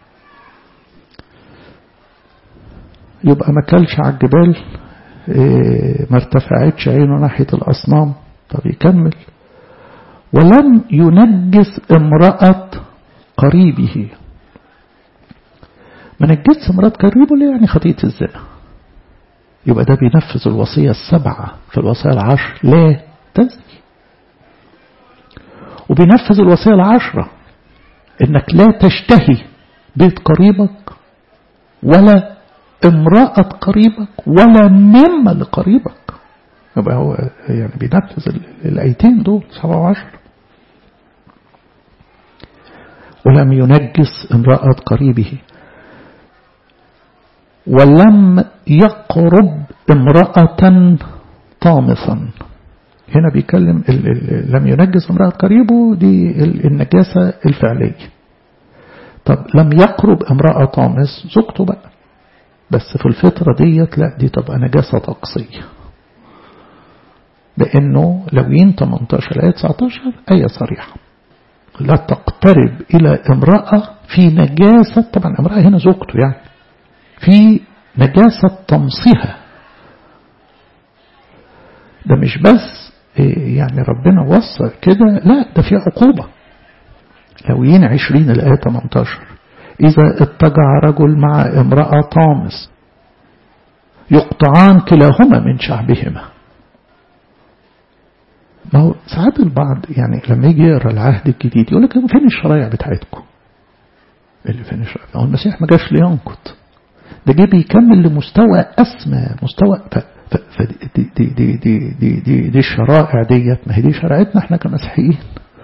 يبقى ما كلش على الجبال إيه ما ارتفعتش عينه ناحية الأصنام طب يكمل ولم ينجس امرأة قريبه ما نجس امرأة قريبه ليه يعني خطية الزنا يبقى ده بينفذ الوصية السبعة في الوصية العشر لا تزني وبينفذ الوصية العشرة انك لا تشتهي بيت قريبك ولا امرأة قريبك ولا مما لقريبك يبقى هو يعني بينفذ الآيتين دول سبعة وعشر ولم ينجس امرأة قريبه ولم يقرب امرأة طامثا هنا بيتكلم لم ينجس امرأة قريبه دي النجاسة الفعلية طب لم يقرب امرأة طامس زوجته بقى بس في الفترة ديت لا دي تبقى نجاسة طقسية لأنه لوين 18 آية 19 آية صريحة لا تقترب إلى امرأة في نجاسة طبعا امرأة هنا زوجته يعني في نجاسة طمسها ده مش بس يعني ربنا وصى كده لا ده في عقوبة لوين 20 الآية 18 إذا اتجع رجل مع امرأة طامس يقطعان كلاهما من شعبهما ما هو ساعات البعض يعني لما يجي يقرا العهد الجديد يقول لك فين الشرايع بتاعتكم؟ اللي فين الشرايع؟ هو المسيح ما جاش لينقض ده جه بيكمل لمستوى اسمى مستوى ف... ف... ف... دي, دي, دي, دي, دي, دي, دي الشرائع ديت ما هي دي شريعتنا احنا كمسيحيين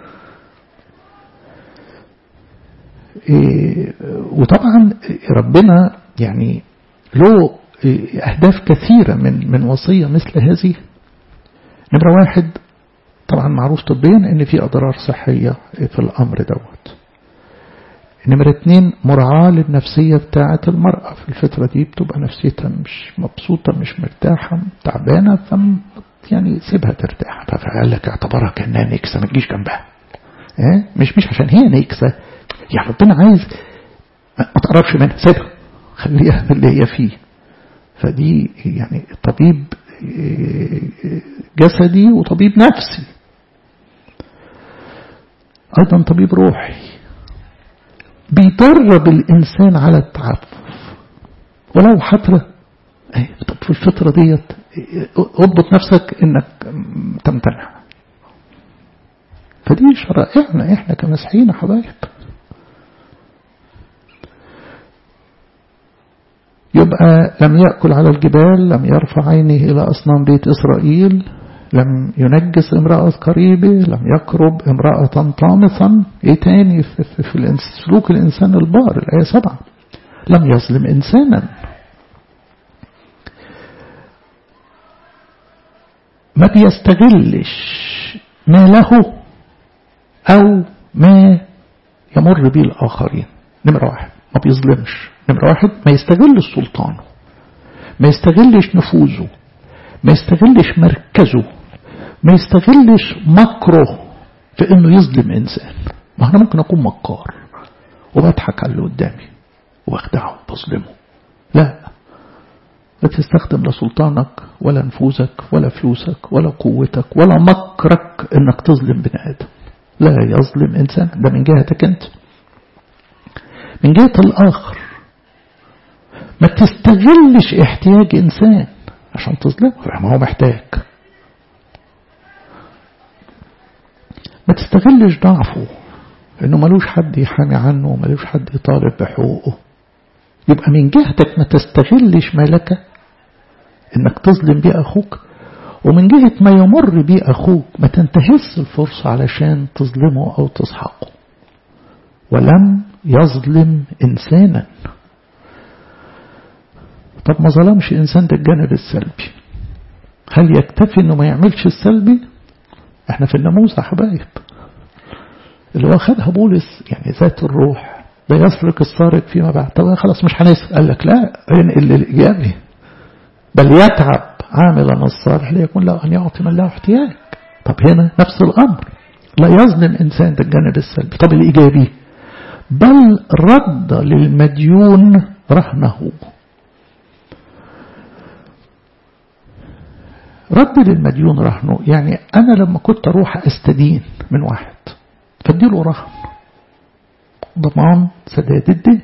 إيه وطبعا ربنا يعني له أهداف كثيرة من من وصية مثل هذه نمرة واحد طبعا معروف طبيا ان في اضرار صحية في الامر دوت نمرة اتنين مراعاة للنفسية بتاعة المرأة في الفترة دي بتبقى نفسيتها مش مبسوطة مش مرتاحة تعبانة فم يعني سيبها ترتاح فقال لك اعتبرها كأنها نكسة ما تجيش جنبها اه؟ مش مش عشان هي نكسة يعني ربنا عايز ما تقربش منها سيبها خليها من اللي هي فيه فدي يعني طبيب جسدي وطبيب نفسي أيضا طبيب روحي بيدرب الإنسان على التعفف ولو حتى طب في الفترة ديت اضبط نفسك انك تمتنع فدي شرائعنا احنا كمسيحيين يا حبايب يبقى لم يأكل على الجبال لم يرفع عينه إلى أصنام بيت إسرائيل لم ينجس امرأة قريبه لم يقرب امرأة طامثا ايه تاني في, في, في سلوك الإنسان البار الآية سبعة لم يظلم إنسانا ما بيستغلش ما له أو ما يمر به الآخرين نمرة واحد ما بيظلمش نمرة واحد ما يستغلش سلطانه ما يستغلش نفوذه ما يستغلش مركزه ما يستغلش مكره في انه يظلم انسان ما انا ممكن اكون مكار وبضحك على اللي قدامي وبخدعه وبظلمه لا لا تستخدم لا سلطانك ولا نفوذك ولا فلوسك ولا قوتك ولا مكرك انك تظلم بني ادم لا يظلم انسان ده من جهتك انت من جهة الاخر ما تستغلش احتياج انسان عشان تظلمه ما هو محتاج ما تستغلش ضعفه انه ملوش حد يحامي عنه وملوش حد يطالب بحقوقه يبقى من جهتك ما تستغلش ما لك انك تظلم بيه اخوك ومن جهة ما يمر بيه اخوك ما تنتهز الفرصة علشان تظلمه او تسحقه ولم يظلم انسانا طب ما ظلمش انسان ده الجانب السلبي هل يكتفي انه ما يعملش السلبي احنا في الناموس يا حبايب اللي هو خدها بولس يعني ذات الروح لا يسرق السارق فيما بعد طب خلاص مش هنسأل قال لك لا انقل الإيجابي بل يتعب عاملا الصالح ليكون له أن يعطي من له احتياج طب هنا نفس الأمر لا يظلم إنسان ده الجانب السلبي طب الإيجابي بل رد للمديون رهنه رد للمديون رهنه يعني أنا لما كنت أروح أستدين من واحد فاديله رهن ضمان سداد الدين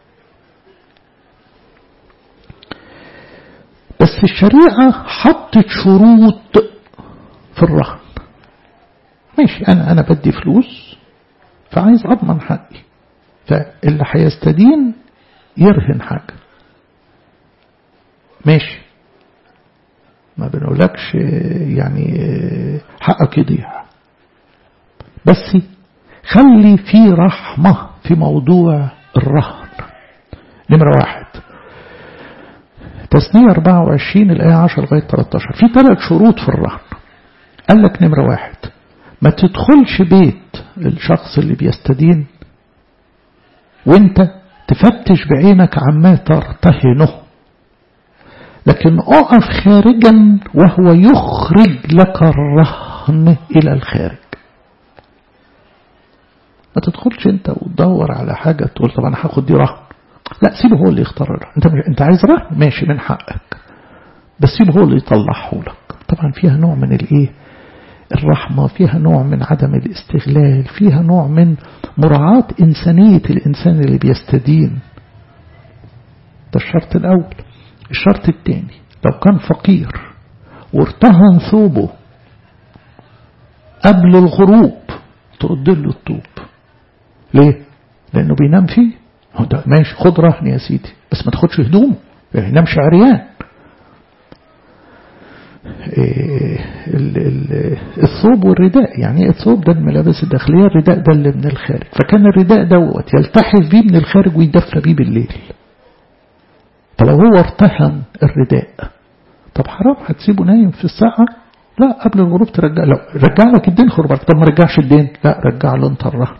بس الشريعة حطت شروط في الرهن ماشي أنا أنا بدي فلوس فعايز أضمن حقي فاللي هيستدين يرهن حاجة ماشي ما بنقولكش يعني حقك يضيع بس خلي في رحمة في موضوع الرهن نمرة واحد تثنية 24 الآية 10 لغاية 13 في ثلاث شروط في الرهن قال لك نمرة واحد ما تدخلش بيت الشخص اللي بيستدين وانت تفتش بعينك عما ترتهنه لكن اقف خارجا وهو يخرج لك الرهن الى الخارج ما تدخلش انت وتدور على حاجة تقول طب انا هاخد دي رهن لا سيبه هو اللي يختار الرهن انت انت عايز رهن ماشي من حقك بس سيبه هو اللي يطلعه لك طبعا فيها نوع من الايه الرحمة فيها نوع من عدم الاستغلال فيها نوع من مراعاة إنسانية الإنسان اللي بيستدين ده الشرط الأول الشرط الثاني لو كان فقير وارتهن ثوبه قبل الغروب ترد له الطوب ليه؟ لأنه بينام فيه هو ده ماشي خد رهن يا سيدي بس ما تاخدش هدومه يعني ينامش عريان الثوب والرداء يعني الثوب ده الملابس الداخلية الرداء ده اللي من الخارج فكان الرداء دوت يلتحف بيه من الخارج ويدفى بيه بالليل فلو هو ارتهن الرداء طب حرام هتسيبه نايم في الساعة لا قبل الغروب ترجع لو رجع لك الدين خربان طب ما رجعش الدين لا رجع له انت الرهن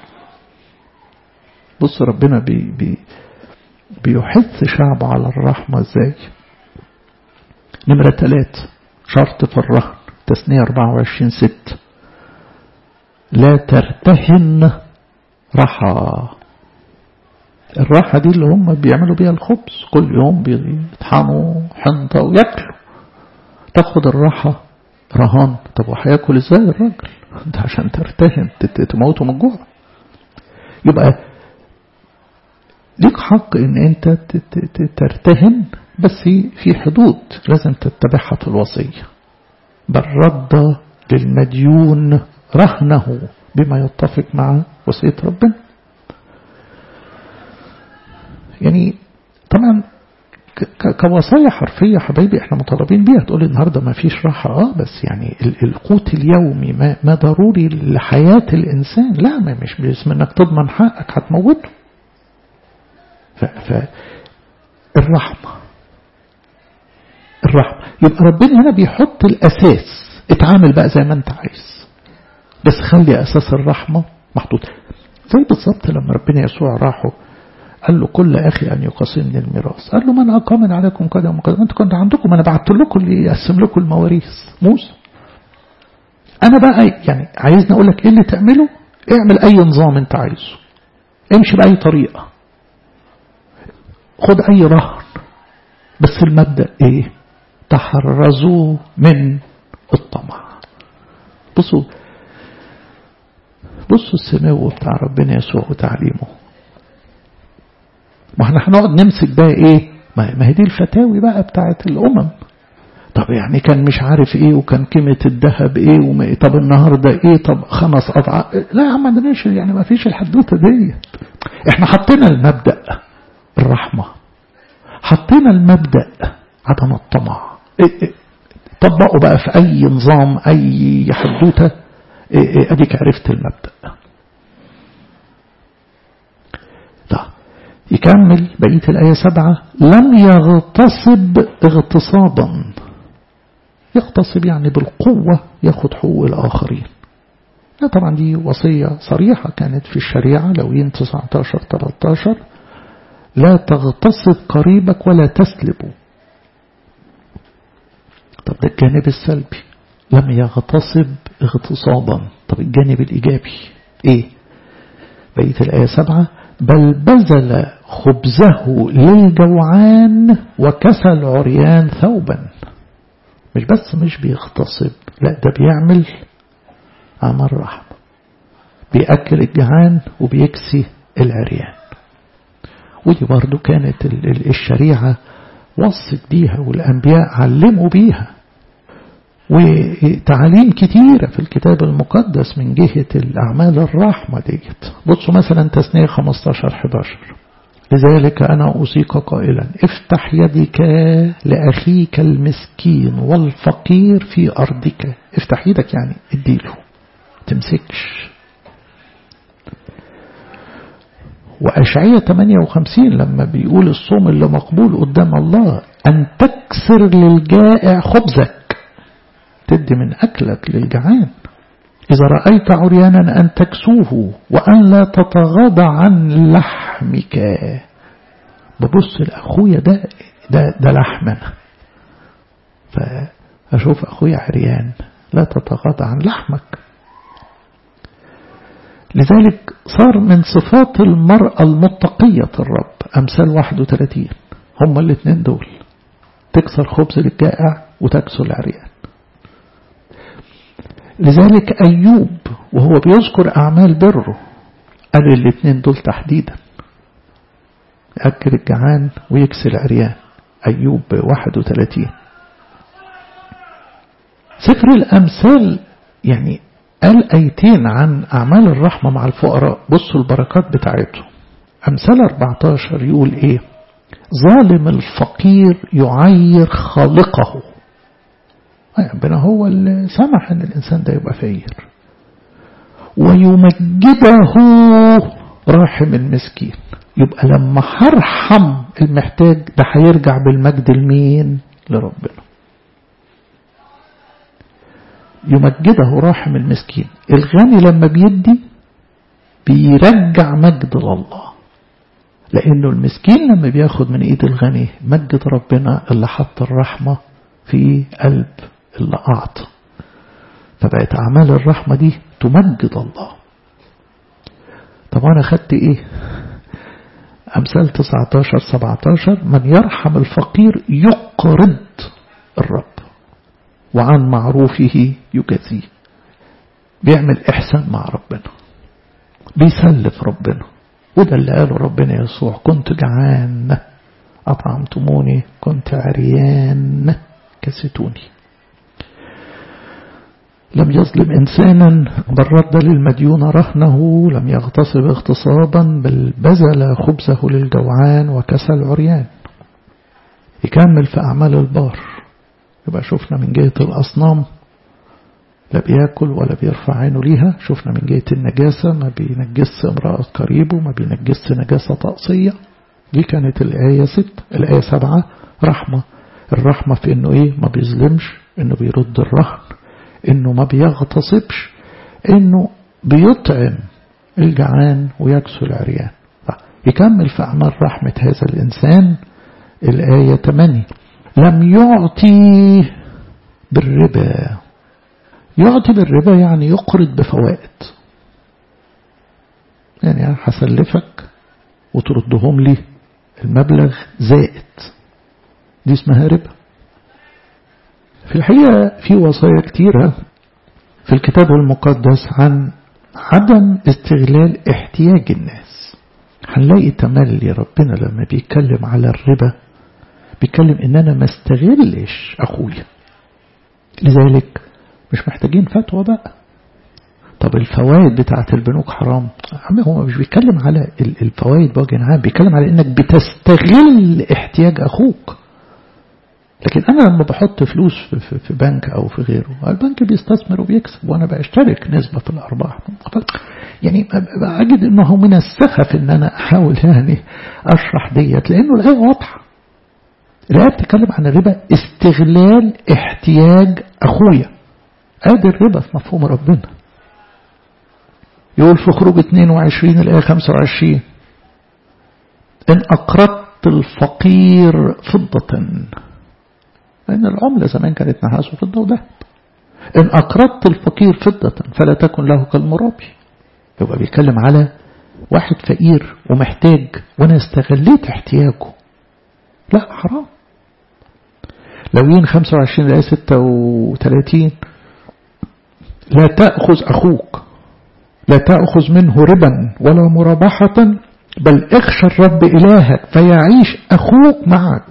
بص ربنا بي بي بيحث شعبه على الرحمة ازاي نمرة ثلاثة شرط في الرهن تثنية 24 ست لا ترتهن رحى الراحة دي اللي هم بيعملوا بيها الخبز كل يوم بيطحنوا حنطة وياكلوا تاخد الراحة رهان طب وهياكل ازاي الراجل ده عشان ترتهن تموته من الجوع يبقى ليك حق ان انت ترتهن بس في حدود لازم تتبعها في الوصية بل رد للمديون رهنه بما يتفق مع وصية ربنا يعني طبعا كوصايا حرفية حبايبي احنا مطالبين بيها تقول النهاردة ما فيش راحة اه بس يعني القوت اليومي ما, ما ضروري لحياة الإنسان لا ما مش باسم انك تضمن حقك هتموته فالرحمة الرحمة يبقى ربنا هنا بيحط الأساس اتعامل بقى زي ما انت عايز بس خلي أساس الرحمة محطوط زي بالظبط لما ربنا يسوع راحوا قال له كل أخي أن يقاسمني الميراث قال له من أقام عليكم كذا وكذا أنتوا كنت عندكم أنا بعت لكم اللي يقسم لكم المواريث موسى أنا بقى يعني عايزني أقول لك إيه اللي تعمله اعمل أي نظام أنت عايزه امشي بأي طريقة خد أي رهن بس المبدأ إيه تحرزوا من الطمع بصوا بصوا السمو بتاع ربنا يسوع وتعليمه ما احنا هنقعد نمسك بقى ايه ما هي دي الفتاوي بقى بتاعت الامم طب يعني كان مش عارف ايه وكان قيمة الذهب ايه وما طب النهاردة ايه طب خمس اضعاف لا يا عم عندناش يعني ما فيش الحدوتة دي احنا حطينا المبدأ الرحمة حطينا المبدأ عدم الطمع إيه إيه طبقوا بقى في اي نظام اي حدوتة إيه اديك عرفت المبدأ يكمل بقية الآية سبعة لم يغتصب اغتصابا يغتصب يعني بالقوة ياخد حقوق الآخرين لا طبعا دي وصية صريحة كانت في الشريعة لوين 19 13 لا تغتصب قريبك ولا تسلبه طب ده الجانب السلبي لم يغتصب اغتصابا طب الجانب الإيجابي ايه بقية الآية سبعة بل بذل خبزه للجوعان وكسى العريان ثوبا مش بس مش بيغتصب لا ده بيعمل عمل رحمة بيأكل الجعان وبيكسي العريان ودي برضو كانت الشريعة وصت بيها والأنبياء علموا بيها وتعاليم كتيرة في الكتاب المقدس من جهة الأعمال الرحمة ديت بصوا مثلا تسنية 15 11 لذلك أنا أوصيك قائلا افتح يدك لأخيك المسكين والفقير في أرضك افتح يدك يعني اديله تمسكش وأشعية 58 لما بيقول الصوم اللي مقبول قدام الله أن تكسر للجائع خبزك تدي من أكلك للجعان إذا رأيت عريانا أن تكسوه وأن لا تتغاضى عن لحمك ببص لأخويا ده ده, ده لحمنا فأشوف أخويا عريان لا تتغاضى عن لحمك لذلك صار من صفات المرأة المتقية الرب أمثال 31 هما الاثنين دول تكسر خبز للجائع وتكسر العريان لذلك أيوب وهو بيذكر أعمال بره قال الاثنين دول تحديدا يأكل الجعان ويكسر العريان أيوب 31 سفر الأمثال يعني قال أيتين عن أعمال الرحمة مع الفقراء بصوا البركات بتاعتهم أمثال 14 يقول إيه ظالم الفقير يعير خالقه ربنا هو اللي سمح ان الانسان ده يبقى فقير ويمجده راحم المسكين يبقى لما هرحم المحتاج ده هيرجع بالمجد لمين لربنا يمجده راحم المسكين الغني لما بيدي بيرجع مجد لله لأنه المسكين لما بياخد من إيد الغني مجد ربنا اللي حط الرحمة في قلب اللي أعطى فبقت أعمال الرحمة دي تمجد الله طب أنا خدت إيه أمثال 19 17 من يرحم الفقير يقرض الرب وعن معروفه يجازيه بيعمل إحسان مع ربنا بيسلف ربنا وده اللي قاله ربنا يسوع كنت جعان أطعمتموني كنت عريان كستوني لم يظلم إنسانا بل رد للمديون رهنه لم يغتصب اغتصابا بل بذل خبزه للجوعان وكسى العريان يكمل في أعمال البار يبقى شفنا من جهة الأصنام لا بياكل ولا بيرفع عينه ليها شفنا من جهة النجاسة ما بينجس امرأة قريبه ما بينجس نجاسة طقسية دي كانت الآية ست الآية سبعة رحمة الرحمة في انه ايه ما بيظلمش انه بيرد الرهن انه ما بيغتصبش انه بيطعم الجعان ويكسو العريان يكمل في أعمال رحمة هذا الإنسان الآية 8 لم يعطي بالربا يعطي بالربا يعني يقرض بفوائد يعني أنا هسلفك وتردهم لي المبلغ زائد دي اسمها ربا في الحقيقة في وصايا كتيرة في الكتاب المقدس عن عدم استغلال احتياج الناس هنلاقي تملي ربنا لما بيتكلم على الربا بيتكلم ان انا ما استغلش اخويا لذلك مش محتاجين فتوى بقى طب الفوائد بتاعت البنوك حرام عم هو مش بيتكلم على الفوائد بوجه عام بيتكلم على انك بتستغل احتياج اخوك لكن انا لما بحط فلوس في, في بنك او في غيره البنك بيستثمر وبيكسب وانا بشترك نسبة في الارباح يعني اجد انه من السخف ان انا احاول يعني اشرح ديت لانه الايه واضحه الآية بتتكلم عن الربا استغلال احتياج أخويا ادي الربا في مفهوم ربنا يقول في خروج 22 الآية 25 إن أقرضت الفقير فضة لأن العملة زمان كانت نحاس وفضة وذهب إن أقرضت الفقير فضة فلا تكن له كالمرابي يبقى بيتكلم على واحد فقير ومحتاج وأنا استغليت احتياجه لا حرام لوين 25 الآية 36 لا تأخذ أخوك لا تأخذ منه ربا ولا مرابحة بل اخشى الرب إلهك فيعيش أخوك معك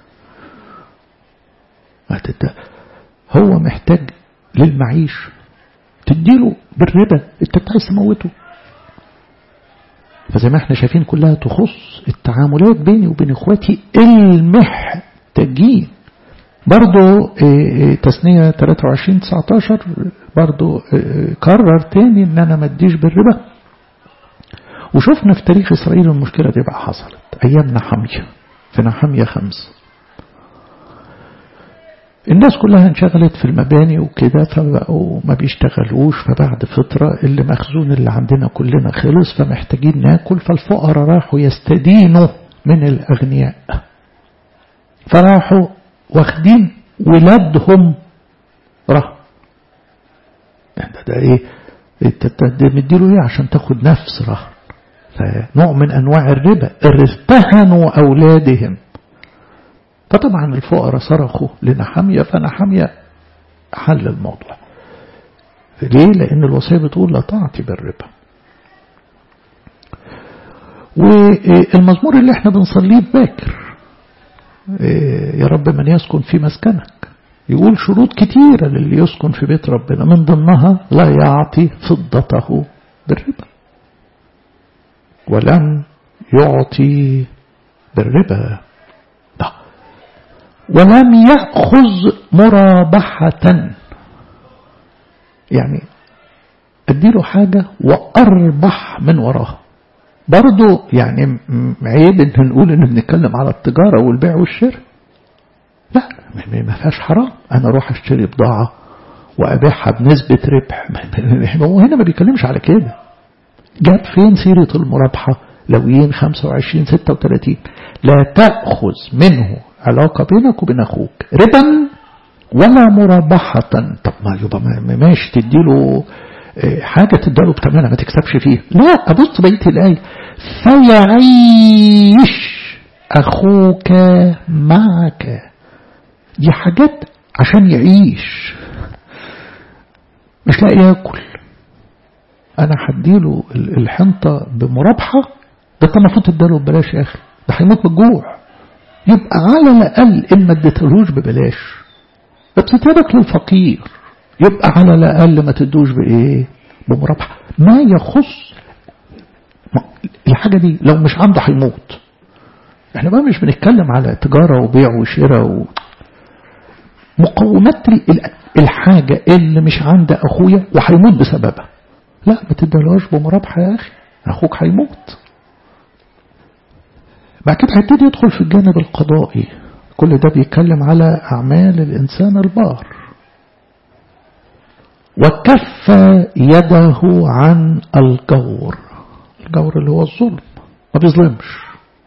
هو محتاج للمعيش تديله بالربا انت عايز تموته فزي ما احنا شايفين كلها تخص التعاملات بيني وبين اخواتي المحتاجين برضو تسنية 23 19 برضو كرر تاني ان انا ما اديش بالربا وشفنا في تاريخ اسرائيل المشكلة دي بقى حصلت ايام نحمية في نحمية خمس الناس كلها انشغلت في المباني وكده فبقوا ما بيشتغلوش فبعد فترة اللي مخزون اللي عندنا كلنا خلص فمحتاجين ناكل فالفقراء راحوا يستدينوا من الأغنياء فراحوا واخدين ولادهم رهن ده, ده ايه انت مديله ايه عشان تاخد نفس رهن فنوع من انواع الربا ارتهنوا اولادهم فطبعا الفقراء صرخوا لنحمية فنحمية حل الموضوع ليه لان الوصية بتقول لا تعطي بالربا والمزمور اللي احنا بنصليه باكر يا رب من يسكن في مسكنك يقول شروط كتيرة للي يسكن في بيت ربنا من ضمنها لا يعطي فضته بالربا ولم يعطي بالربا ده. ولم يأخذ مرابحة يعني اديله حاجة وأربح من وراها برضو يعني عيب ان نقول ان بنتكلم على التجارة والبيع والشراء لا ما فيهاش حرام انا اروح اشتري بضاعة وابيعها بنسبة ربح هو هنا ما بيتكلمش على كده جاب فين سيرة المرابحة لويين 25 36 لا تأخذ منه علاقة بينك وبين أخوك ربا ولا مرابحة طب ما يبقى ماشي تديله حاجة تديله بتمنها ما تكسبش فيها لا أبص بقية الآية فيعيش أخوك معك دي حاجات عشان يعيش مش لاقي ياكل انا هديله الحنطة بمرابحة ده انت المفروض تديله ببلاش يا اخي ده هيموت من الجوع يبقى على الاقل ان ما اديتهولوش ببلاش بتترك للفقير يبقى على الاقل ما تدوش بايه بمرابحة ما يخص الحاجة دي لو مش عنده هيموت احنا بقى مش بنتكلم على تجارة وبيع وشراء و... مقومات الحاجة اللي مش عند أخويا وهيموت بسببها لا ما تدلوش بمرابحة يا أخي أخوك هيموت بعد كده هيبتدي يدخل في الجانب القضائي كل ده بيتكلم على أعمال الإنسان البار وكف يده عن الجور الجور اللي هو الظلم ما بيظلمش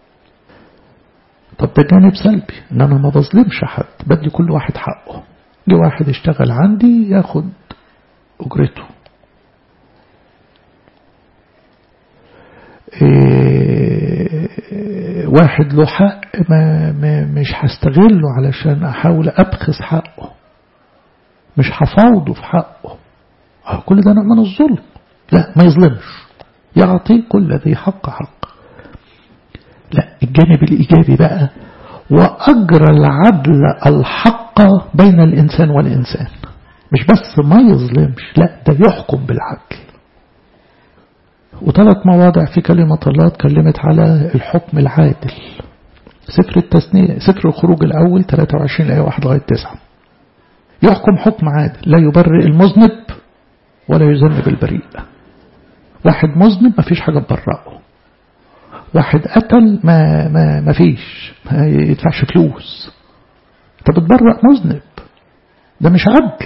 طب ده جانب سلبي ان انا ما بظلمش حد بدي كل واحد حقه جه واحد اشتغل عندي ياخد اجرته إيه واحد له حق ما, ما مش هستغله علشان احاول ابخس حقه مش هفاوضه في حقه كل ده نوع من الظلم لا ما يظلمش يعطي كل ذي حق حق لا الجانب الإيجابي بقى وأجرى العدل الحق بين الإنسان والإنسان مش بس ما يظلمش لا ده يحكم بالعدل وثلاث مواضع في كلمة الله اتكلمت على الحكم العادل سفر التثنية سفر الخروج الأول 23 آية 1 لغاية 9 يحكم حكم عادل لا يبرئ المذنب ولا يذنب البريء واحد مذنب ما فيش حاجة تبرئه واحد قتل ما ما ما فيش ما يدفعش فلوس انت بتبرأ مذنب ده مش عدل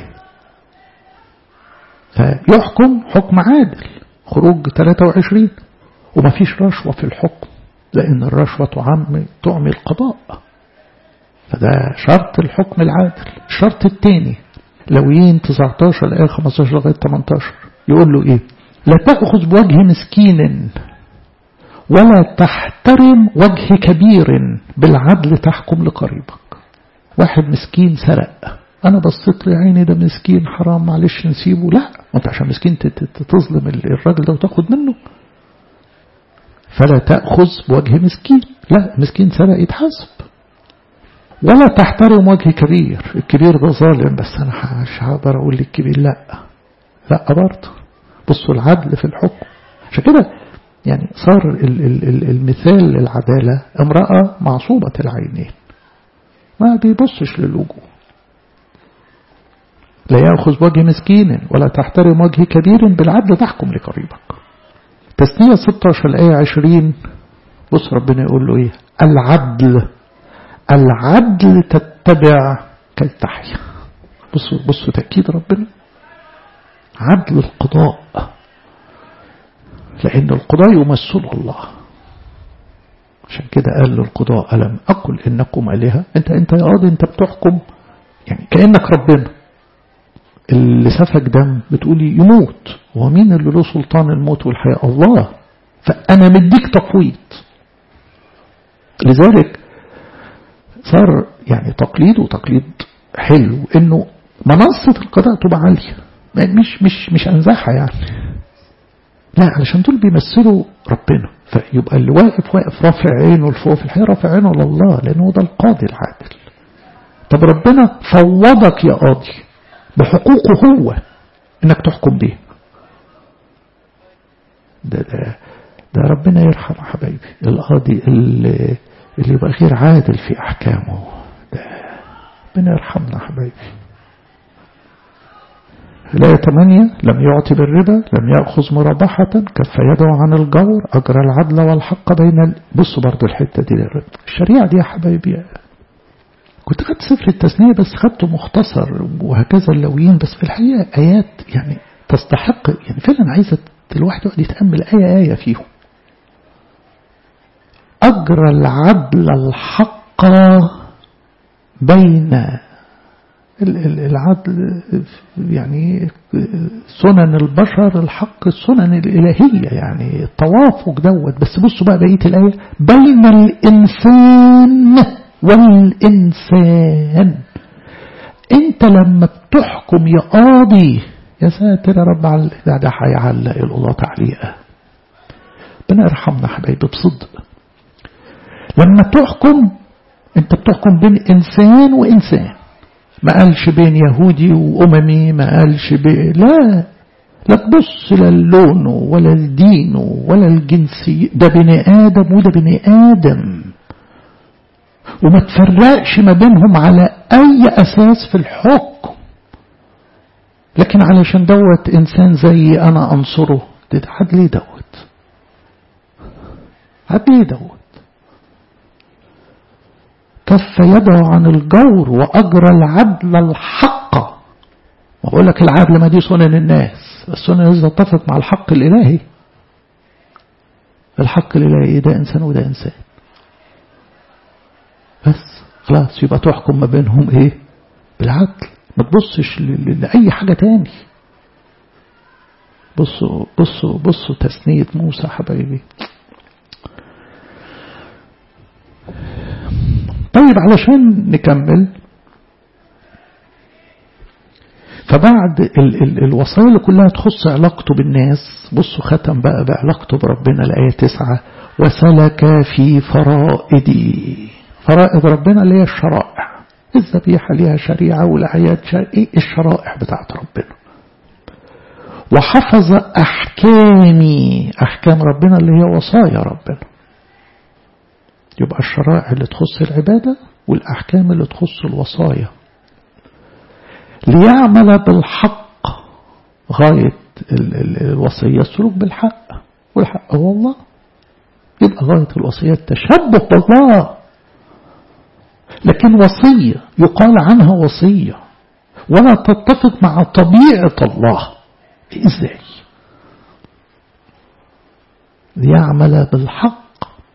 فيحكم حكم عادل خروج 23 وما فيش رشوة في الحكم لأن الرشوة تعمي تعمي القضاء فده شرط الحكم العادل الشرط الثاني لويين 19 الآية 15 لغاية 18 يقول له إيه لا تأخذ بوجه مسكين ولا تحترم وجه كبير بالعدل تحكم لقريبك واحد مسكين سرق انا بصيت له عيني ده مسكين حرام معلش نسيبه لا وانت عشان مسكين تظلم الراجل ده وتاخد منه فلا تأخذ بوجه مسكين لا مسكين سرق يتحاسب ولا تحترم وجه كبير الكبير ده ظالم بس انا مش هقدر اقول للكبير لا لا برضه بصوا العدل في الحكم عشان كده يعني صار المثال للعدالة امرأة معصوبة العينين ما بيبصش للوجوه لا يأخذ وجه مسكين ولا تحترم وجه كبير بالعدل تحكم لقريبك تسنية 16 الآية 20 بص ربنا يقول له إيه العدل العدل تتبع كي تحيا بصوا بصوا تأكيد ربنا عدل القضاء لأن القضاء يمثل الله عشان كده قال للقضاء ألم أقل إنكم آلهة أنت أنت يا قاضي أنت بتحكم يعني كأنك ربنا اللي سفك دم بتقولي يموت هو مين اللي له سلطان الموت والحياة الله فأنا مديك تفويض لذلك صار يعني تقليد وتقليد حلو انه منصة القضاء تبقى عالية مش مش مش انزاحها يعني لا علشان دول بيمثلوا ربنا فيبقى اللي واقف واقف رافع عينه لفوق في الحقيقة رافع عينه لله لأنه هو ده القاضي العادل طب ربنا فوضك يا قاضي بحقوقه هو انك تحكم بيه ده ده ده ربنا يرحم حبايبي القاضي اللي, اللي يبقى غير عادل في احكامه ده ربنا يرحمنا حبايبي الآية 8 لم يعطي بالربا لم يأخذ مرابحة كف يده عن الجور أجرى العدل والحق بين ال... بصوا برضو الحتة دي الشريعة دي يا حبايبي كنت خدت سفر التثنية بس خدته مختصر وهكذا اللويين بس في الحقيقة آيات يعني تستحق يعني فعلا عايزة الواحد يقعد يتأمل آية آية فيهم أجرى العدل الحق بين العدل يعني سنن البشر الحق السنن الإلهية يعني التوافق دوت بس بصوا بقى بقية الآية بين الإنسان والإنسان أنت لما بتحكم يا قاضي يا ساتر يا رب على ده ده هيعلق القضاة تعليقة ربنا يرحمنا حبايبي بصدق لما تحكم انت بتحكم بين انسان وانسان ما قالش بين يهودي واممي ما قالش بين لا لا تبص لا لونه ولا لدينه ولا الجنسي ده بني ادم وده بني ادم وما تفرقش ما بينهم على اي اساس في الحكم لكن علشان دوت انسان زي انا انصره ده عدل دوت عدل دوت كف يده عن الجور وأجرى العدل الحق وأقول لك العدل ما دي سنن الناس السنن إذا اتفق مع الحق الإلهي الحق الإلهي ده إنسان وده إنسان بس خلاص يبقى تحكم ما بينهم إيه بالعدل ما تبصش لأي حاجة تاني بصوا بصوا بصوا تثنية موسى حبايبي طيب علشان نكمل فبعد ال ال الوصايا اللي كلها تخص علاقته بالناس بصوا ختم بقى بعلاقته بربنا الآية تسعة وسلك في فرائدي فرائض ربنا اللي هي الشرائع الذبيحة ليها شريعة والأعياد شريعة إيه الشرائع بتاعت ربنا وحفظ أحكامي أحكام ربنا اللي هي وصايا ربنا يبقى الشرائع اللي تخص العبادة والأحكام اللي تخص الوصايا ليعمل بالحق غاية الوصية السلوك بالحق والحق هو الله يبقى غاية الوصية التشبه بالله لكن وصية يقال عنها وصية ولا تتفق مع طبيعة الله ازاي ليعمل بالحق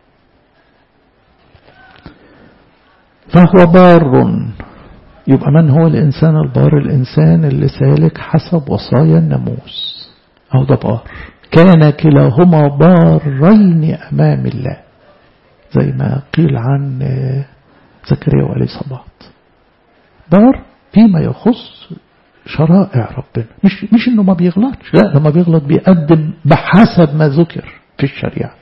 فهو بار يبقى من هو الإنسان البار الإنسان اللي سالك حسب وصايا الناموس أو ده بار كان كلاهما بارين أمام الله زي ما قيل عن زكريا وإليصابات بار فيما يخص شرائع ربنا مش مش انه ما بيغلطش لا لما بيغلط بيقدم بحسب ما ذكر في الشريعه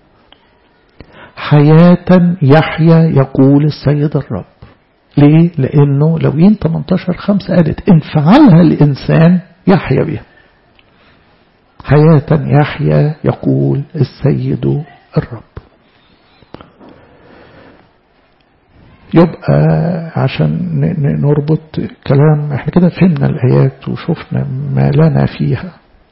حياة يحيا يقول السيد الرب ليه؟ لأنه لوين 18 خمسة قالت إن فعلها الإنسان يحيا بها حياة يحيا يقول السيد الرب يبقى عشان نربط كلام احنا كده فهمنا الآيات وشفنا ما لنا فيها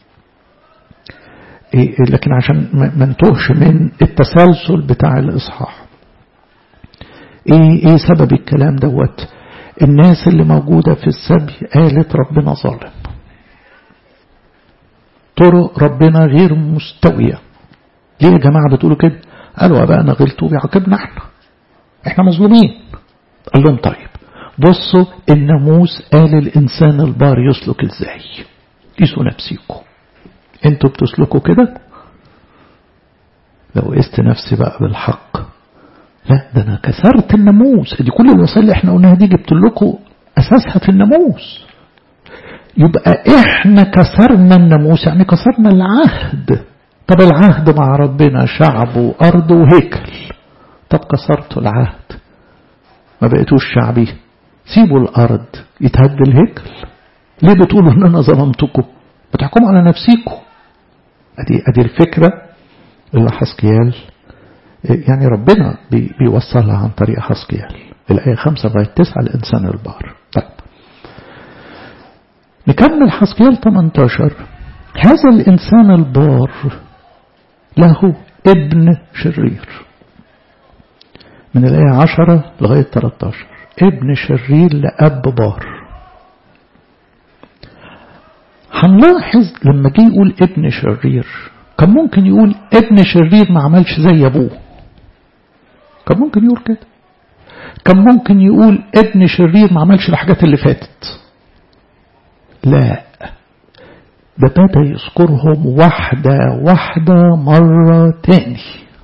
لكن عشان ما نتوهش من التسلسل بتاع الإصحاح ايه ايه سبب الكلام دوت الناس اللي موجودة في السبي قالت ربنا ظالم طرق ربنا غير مستوية ليه يا جماعة بتقولوا كده قالوا أبائنا غلطوا بيعاقبنا احنا احنا مظلومين قال لهم طيب بصوا الناموس قال الإنسان البار يسلك ازاي قيسوا نفسيكم انتوا بتسلكوا كده لو قست نفسي بقى بالحق لا ده انا كسرت الناموس دي كل الوسائل اللي احنا قلناها دي جبت لكم اساسها في الناموس يبقى احنا كسرنا الناموس يعني كسرنا العهد طب العهد مع ربنا شعب وارض وهيكل طب كسرتوا العهد ما بقيتوش شعبي سيبوا الارض يتهد الهيكل ليه بتقولوا ان انا ظلمتكم بتحكموا على نفسيكم ادي ادي الفكره اللي حسكيال يعني ربنا بي بيوصلها عن طريق حسكيال الآية خمسة لغاية تسعة الإنسان البار طيب نكمل حسكيال 18 هذا الإنسان البار له ابن شرير من الآية 10 لغاية 13 ابن شرير لأب بار هنلاحظ لما جه يقول ابن شرير كان ممكن يقول ابن شرير ما عملش زي ابوه كان ممكن يقول كده كان ممكن يقول ابن شرير ما عملش الحاجات اللي فاتت لا ده بدأ يذكرهم واحدة واحدة مرة تاني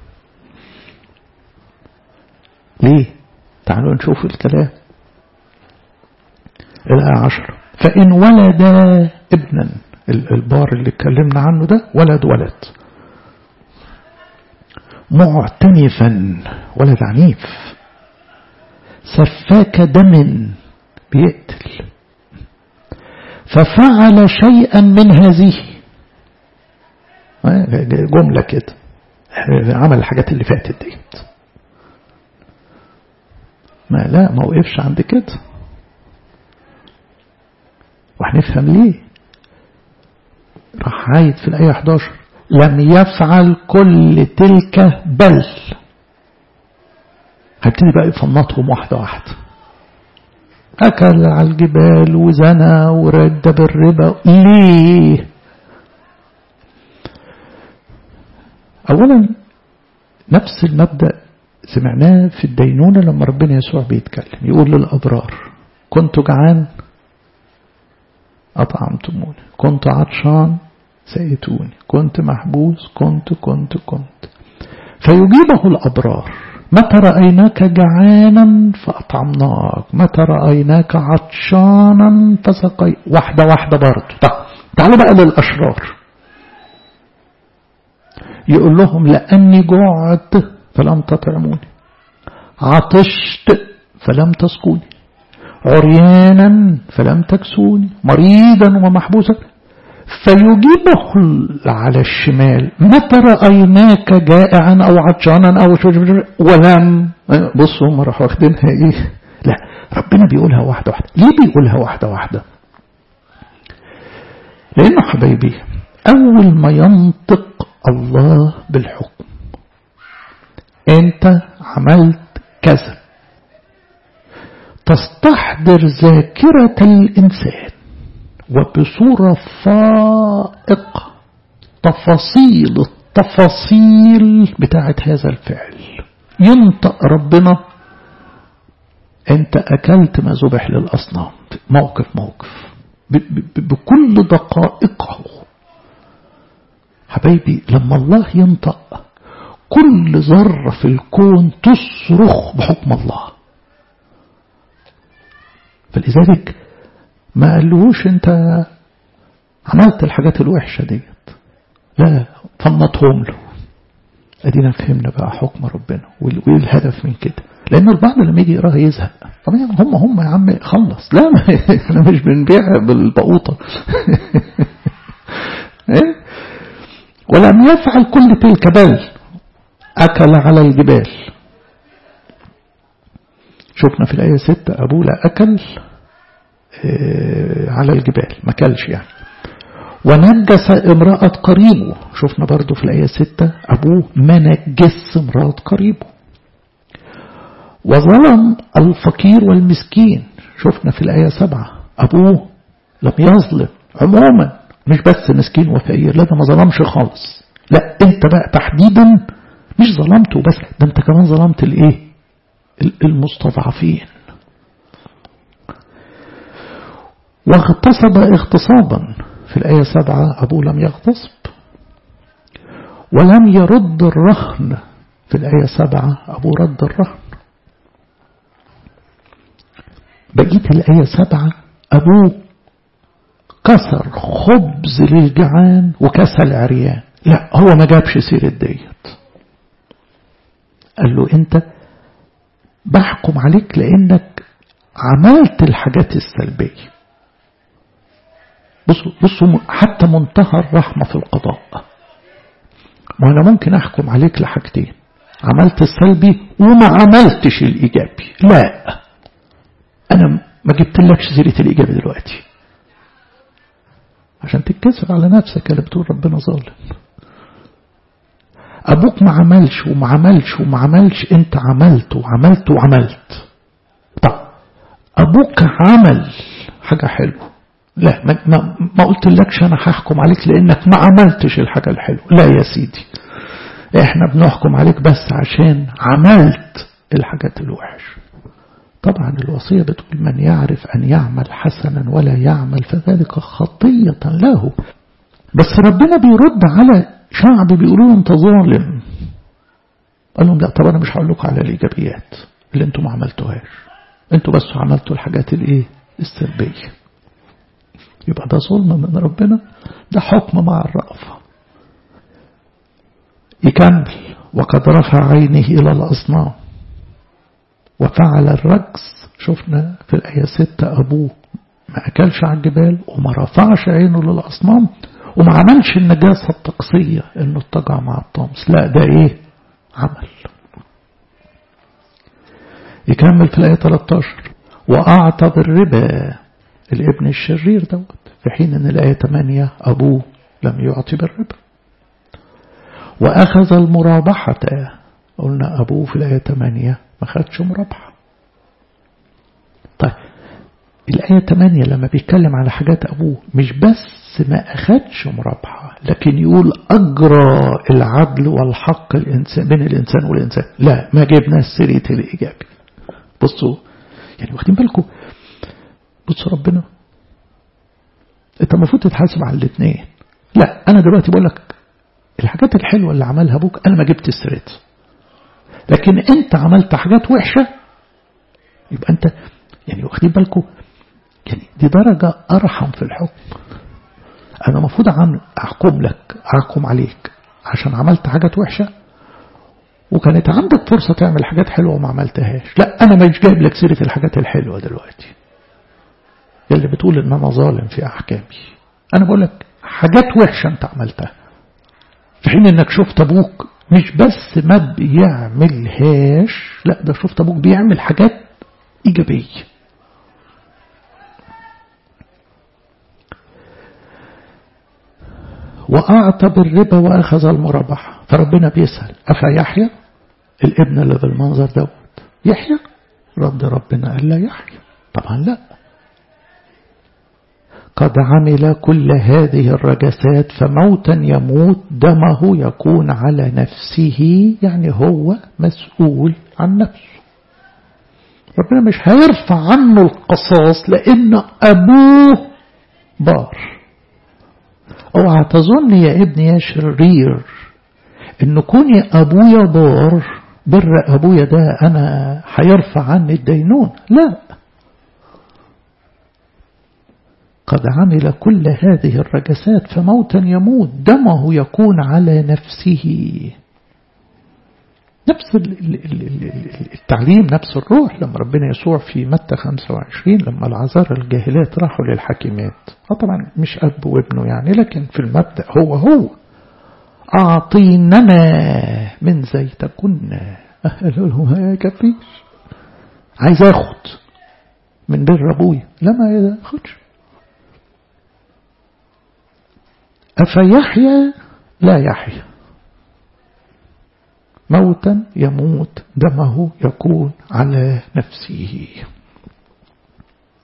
ليه تعالوا نشوف الكلام الآية عشر فإن ولد ابنا البار اللي اتكلمنا عنه ده ولد ولد معتنفا ولد عنيف سفاك دم بيقتل ففعل شيئا من هذه جملة كده عمل الحاجات اللي فاتت ديت ما لا ما وقفش عند كده وهنفهم ليه راح عايد في الآية 11 لم يفعل كل تلك بل هبتدي بقى يفنطهم واحدة واحدة أكل على الجبال وزنى ورد بالربا ليه أولا نفس المبدأ سمعناه في الدينونة لما ربنا يسوع بيتكلم يقول للأبرار كنت جعان أطعمتموني كنت عطشان سأتوني كنت محبوس كنت كنت كنت فيجيبه الأبرار متى رأيناك جعانا فأطعمناك متى رأيناك عطشانا فسقي واحدة واحدة برضه طب تعالوا بقى للأشرار يقول لهم لأني جعت فلم تطعموني عطشت فلم تسقوني عريانا فلم تكسوني مريضا ومحبوسا فيجيبه على الشمال متى رأيناك جائعا أو عطشانا أو ولم بصوا هم راحوا واخدينها إيه لا ربنا بيقولها واحدة واحدة ليه بيقولها واحدة واحدة لأنه حبايبي أول ما ينطق الله بالحكم أنت عملت كذا تستحضر ذاكرة الإنسان وبصورة فائقة تفاصيل التفاصيل بتاعت هذا الفعل ينطق ربنا انت اكلت ما ذبح للاصنام موقف موقف بكل دقائقه حبايبي لما الله ينطق كل ذرة في الكون تصرخ بحكم الله فلذلك ما قالوش انت عملت الحاجات الوحشة ديت لا فنطهم له ادينا فهمنا بقى حكم ربنا وايه الهدف من كده لان البعض لما يجي يقراها يزهق طب هم هم يا عم خلص لا احنا مش بنبيع بالبقوطة ايه ولم يفعل كل تلك بل أكل على الجبال شفنا في الآية ستة أبوه لا أكل على الجبال ما كلش يعني ونجس امرأة قريبه شفنا برضو في الآية ستة أبوه ما نجس امرأة قريبه وظلم الفقير والمسكين شفنا في الآية سبعة أبوه لم يظلم عموما مش بس مسكين وفقير لا ده ما ظلمش خالص لا انت بقى تحديدا مش ظلمته بس ده انت كمان ظلمت الايه المستضعفين واغتصب اغتصابا في الآية سبعة أبوه لم يغتصب ولم يرد الرهن في الآية سبعة أبوه رد الرهن بقيت الآية سبعة أبوه كسر خبز للجعان وكسى العريان لا هو ما جابش سيرة ديت قال له انت بحكم عليك لانك عملت الحاجات السلبية بصوا بصوا حتى منتهى الرحمة في القضاء ما أنا ممكن أحكم عليك لحاجتين عملت السلبي وما عملتش الإيجابي لا أنا ما جبت لكش سيرة الإيجابي دلوقتي عشان تتكسر على نفسك اللي بتقول ربنا ظالم أبوك ما عملش وما عملش وما عملش أنت عملت وعملت وعملت طب أبوك عمل حاجة حلوة لا ما, ما, ما قلت لكش أنا هحكم عليك لأنك ما عملتش الحاجة الحلوة لا يا سيدي احنا بنحكم عليك بس عشان عملت الحاجات الوحش طبعا الوصية بتقول من يعرف أن يعمل حسنا ولا يعمل فذلك خطية له بس ربنا بيرد على شعب بيقولوا انت ظالم قال لهم لا طب انا مش هقول لكم على الايجابيات اللي انتم ما عملتوهاش انتوا بس عملتوا الحاجات الايه السلبيه يبقى ده ظلم من ربنا ده حكم مع الرأفة يكمل وقد رفع عينه إلى الأصنام وفعل الرجس شفنا في الآية ستة أبوه ما أكلش على الجبال وما رفعش عينه للأصنام وما عملش النجاسة الطقسية انه اتجع مع الطمس لا ده ايه عمل يكمل في الآية 13 وأعطى بالربا الابن الشرير دوت في حين ان الآية 8 أبوه لم يعطي بالربا وأخذ المرابحة قلنا أبوه في الآية 8 ما خدش مرابحة طيب الآية 8 لما بيتكلم على حاجات أبوه مش بس ما أخدش مرابحة لكن يقول أجرى العدل والحق الإنسان بين الإنسان والإنسان لا ما جبنا سيرة الإيجابي بصوا يعني واخدين بالكم بصوا ربنا انت المفروض تتحاسب على الاثنين لا انا دلوقتي بقول لك الحاجات الحلوه اللي عملها ابوك انا ما جبت سيرتها لكن انت عملت حاجات وحشه يبقى انت يعني واخدين بالكم يعني دي درجه ارحم في الحكم انا المفروض احكم لك احكم عليك عشان عملت حاجات وحشه وكانت عندك فرصة تعمل حاجات حلوة وما عملتهاش لا أنا مش جايب لك سيرة الحاجات الحلوة دلوقتي اللي بتقول ان انا ظالم في احكامي انا بقول لك حاجات وحشه انت عملتها في حين انك شفت ابوك مش بس ما بيعملهاش لا ده شفت ابوك بيعمل حاجات ايجابيه وأعطى بالربا وأخذ المرابحة فربنا بيسأل أفيحيى الابن اللي بالمنظر دوت يحيى رد ربنا قال لا يحيى طبعا لا قد عمل كل هذه الرجسات فموتا يموت دمه يكون على نفسه يعني هو مسؤول عن نفسه ربنا مش هيرفع عنه القصاص لأن أبوه بار اوعى تظن يا ابني يا شرير ان كوني ابويا بار بر ابويا ده انا هيرفع عني الدينون لا قد عمل كل هذه الرجسات فموتا يموت دمه يكون على نفسه نفس التعليم نفس الروح لما ربنا يسوع في متى 25 لما العذارى الجاهلات راحوا للحكيمات طبعا مش أب وابنه يعني لكن في المبدأ هو هو أعطيننا من زيتكن قالوا له ما يكفيش عايز اخد من بر ابويا لا ما ياخدش أفيحيى لا يحيى موتا يموت دمه يكون على نفسه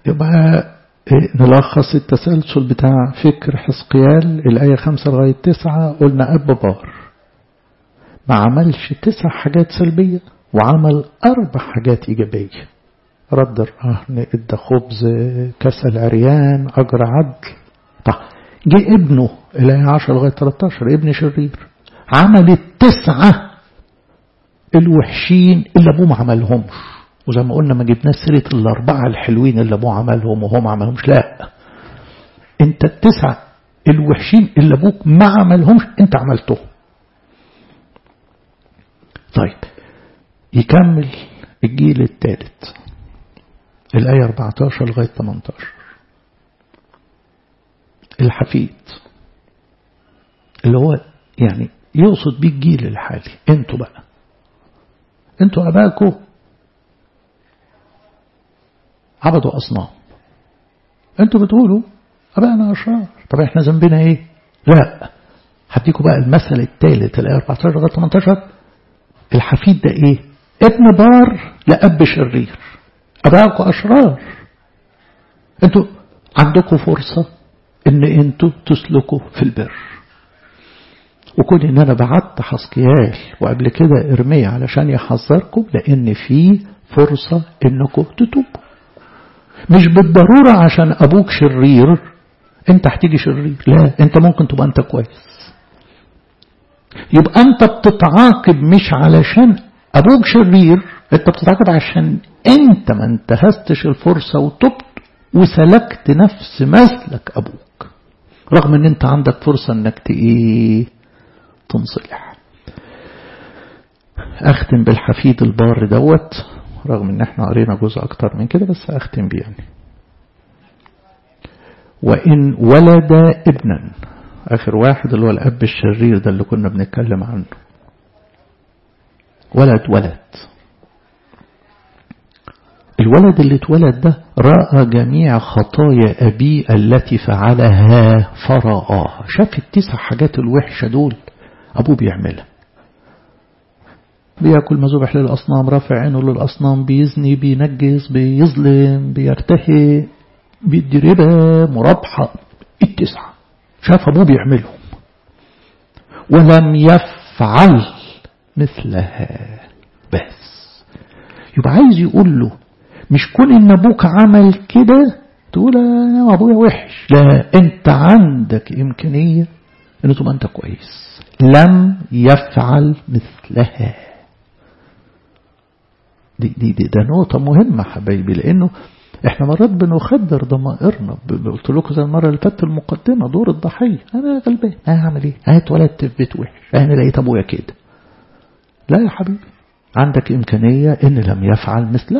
يبقى نلخص التسلسل بتاع فكر حسقيال الآية خمسة لغاية تسعة قلنا أب بار ما عملش تسع حاجات سلبية وعمل أربع حاجات إيجابية رد الرهن ادى خبز كسل عريان أجر عدل طيب جه ابنه الآية 10 لغاية 13 ابن شرير عمل التسعة الوحشين اللي أبوه ما عملهمش وزي ما قلنا ما جبناش سيرة الأربعة الحلوين اللي أبوه عملهم وهو ما عملهمش لا أنت التسعة الوحشين اللي أبوك ما عملهمش أنت عملتهم طيب يكمل الجيل الثالث الآية 14 لغاية 18 الحفيد اللي هو يعني يقصد بيه الجيل الحالي انتوا بقى انتوا اباكم عبدوا اصنام انتوا بتقولوا ابانا اشرار طب احنا ذنبنا ايه لا هديكم بقى المثل الثالث الايه 14 لغايه 18 الحفيد ده ايه ابن بار لاب شرير اباكم اشرار انتوا عندكم فرصه ان انتوا تسلكوا في البر وكون ان انا بعت حسقيال وقبل كده ارميا علشان يحذركم لان في فرصة انكم تتوبوا مش بالضرورة عشان ابوك شرير انت هتيجي شرير لا انت ممكن تبقى انت كويس يبقى انت بتتعاقب مش علشان ابوك شرير انت بتتعاقب عشان انت ما انتهزتش الفرصة وتبت وسلكت نفس مسلك ابوك رغم ان انت عندك فرصة انك ايه تنصلح اختم بالحفيد البار دوت رغم ان احنا قرينا جزء اكتر من كده بس اختم بيه يعني وان ولد ابنا اخر واحد اللي هو الاب الشرير ده اللي كنا بنتكلم عنه ولد ولد الولد اللي اتولد ده رأى جميع خطايا أبيه التي فعلها فرآها شاف التسع حاجات الوحشة دول أبوه بيعملها بياكل مذبح للأصنام رافع عينه للأصنام بيزني بينجس بيظلم بيرتهي بيدي ربا مرابحة التسعة شاف أبوه بيعملهم ولم يفعل مثلها بس يبقى عايز يقول له مش كون ان ابوك عمل كده تقول انا ابويا وحش لا انت عندك امكانيه ان تبقى انت كويس لم يفعل مثلها دي دي دي ده نقطة مهمة حبايبي لأنه احنا مرات بنخدر ضمائرنا قلت لكم زي المرة اللي فاتت المقدمة دور الضحية أنا غلبان أنا هعمل إيه؟ أنا اتولدت في بيت وحش أنا لقيت أبويا كده لا يا حبيبي عندك إمكانية إن لم يفعل مثله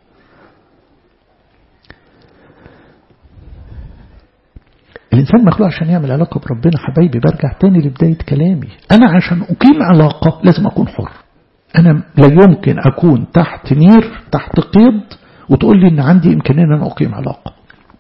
الإنسان مخلوق عشان يعمل علاقة بربنا حبايبي برجع تاني لبداية كلامي أنا عشان أقيم علاقة لازم أكون حر أنا لا يمكن أكون تحت نير تحت قيد وتقول لي إن عندي إمكانية أن أنا أقيم علاقة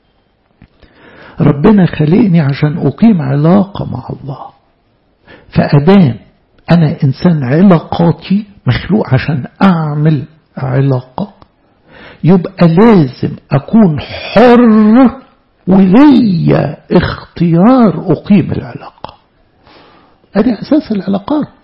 ربنا خلقني عشان أقيم علاقة مع الله فأدام أنا إنسان علاقاتي مخلوق عشان أعمل علاقة يبقى لازم أكون حر وليا اختيار أقيم العلاقة هذه أساس العلاقات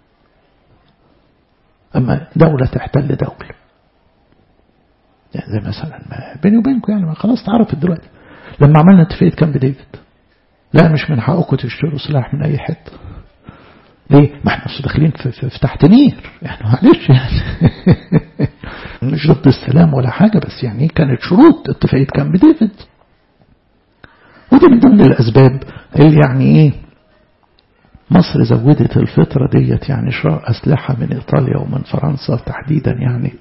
أما دولة تحتل دولة يعني زي مثلا ما بيني وبينكم يعني ما خلاص تعرفت دلوقتي لما عملنا اتفاقية كامب ديفيد لا مش من حقكم تشتروا سلاح من أي حتة ليه؟ ما احنا داخلين في, في, في تحت نير يعني معلش يعني مش ضد السلام ولا حاجة بس يعني كانت شروط اتفاقية كامب ديفيد ودي من ضمن الأسباب اللي يعني إيه مصر زودت الفترة ديت يعني شراء أسلحة من إيطاليا ومن فرنسا تحديدا يعني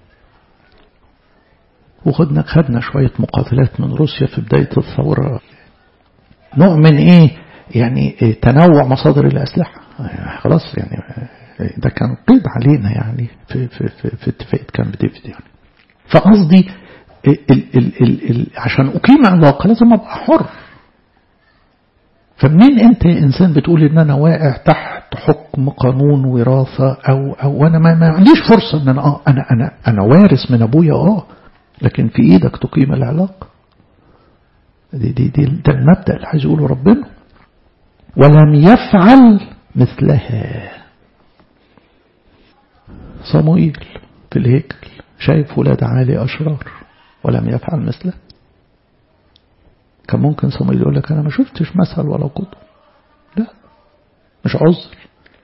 وخدنا خدنا شوية مقاتلات من روسيا في بداية الثورة نوع من إيه يعني إيه تنوع مصادر الأسلحة يعني خلاص يعني ده كان قيد علينا يعني في في في, في اتفاقية كامب ديفيد يعني فقصدي ال ال ال ال عشان أقيم علاقة لازم أبقى حر فمنين أنت يا إنسان بتقول إن أنا واقع تحت حكم قانون وراثة أو أو أنا ما, ما عنديش فرصة إن أنا آه أنا أنا أنا وارث من أبويا آه لكن في إيدك تقيم العلاقة دي دي دي ده المبدأ اللي عايز يقوله ربنا ولم يفعل مثلها صموئيل في الهيكل شايف ولاد عالي أشرار ولم يفعل مثله كان ممكن صموئيل يقول لك أنا ما شفتش مثل ولا قدوة لا مش عذر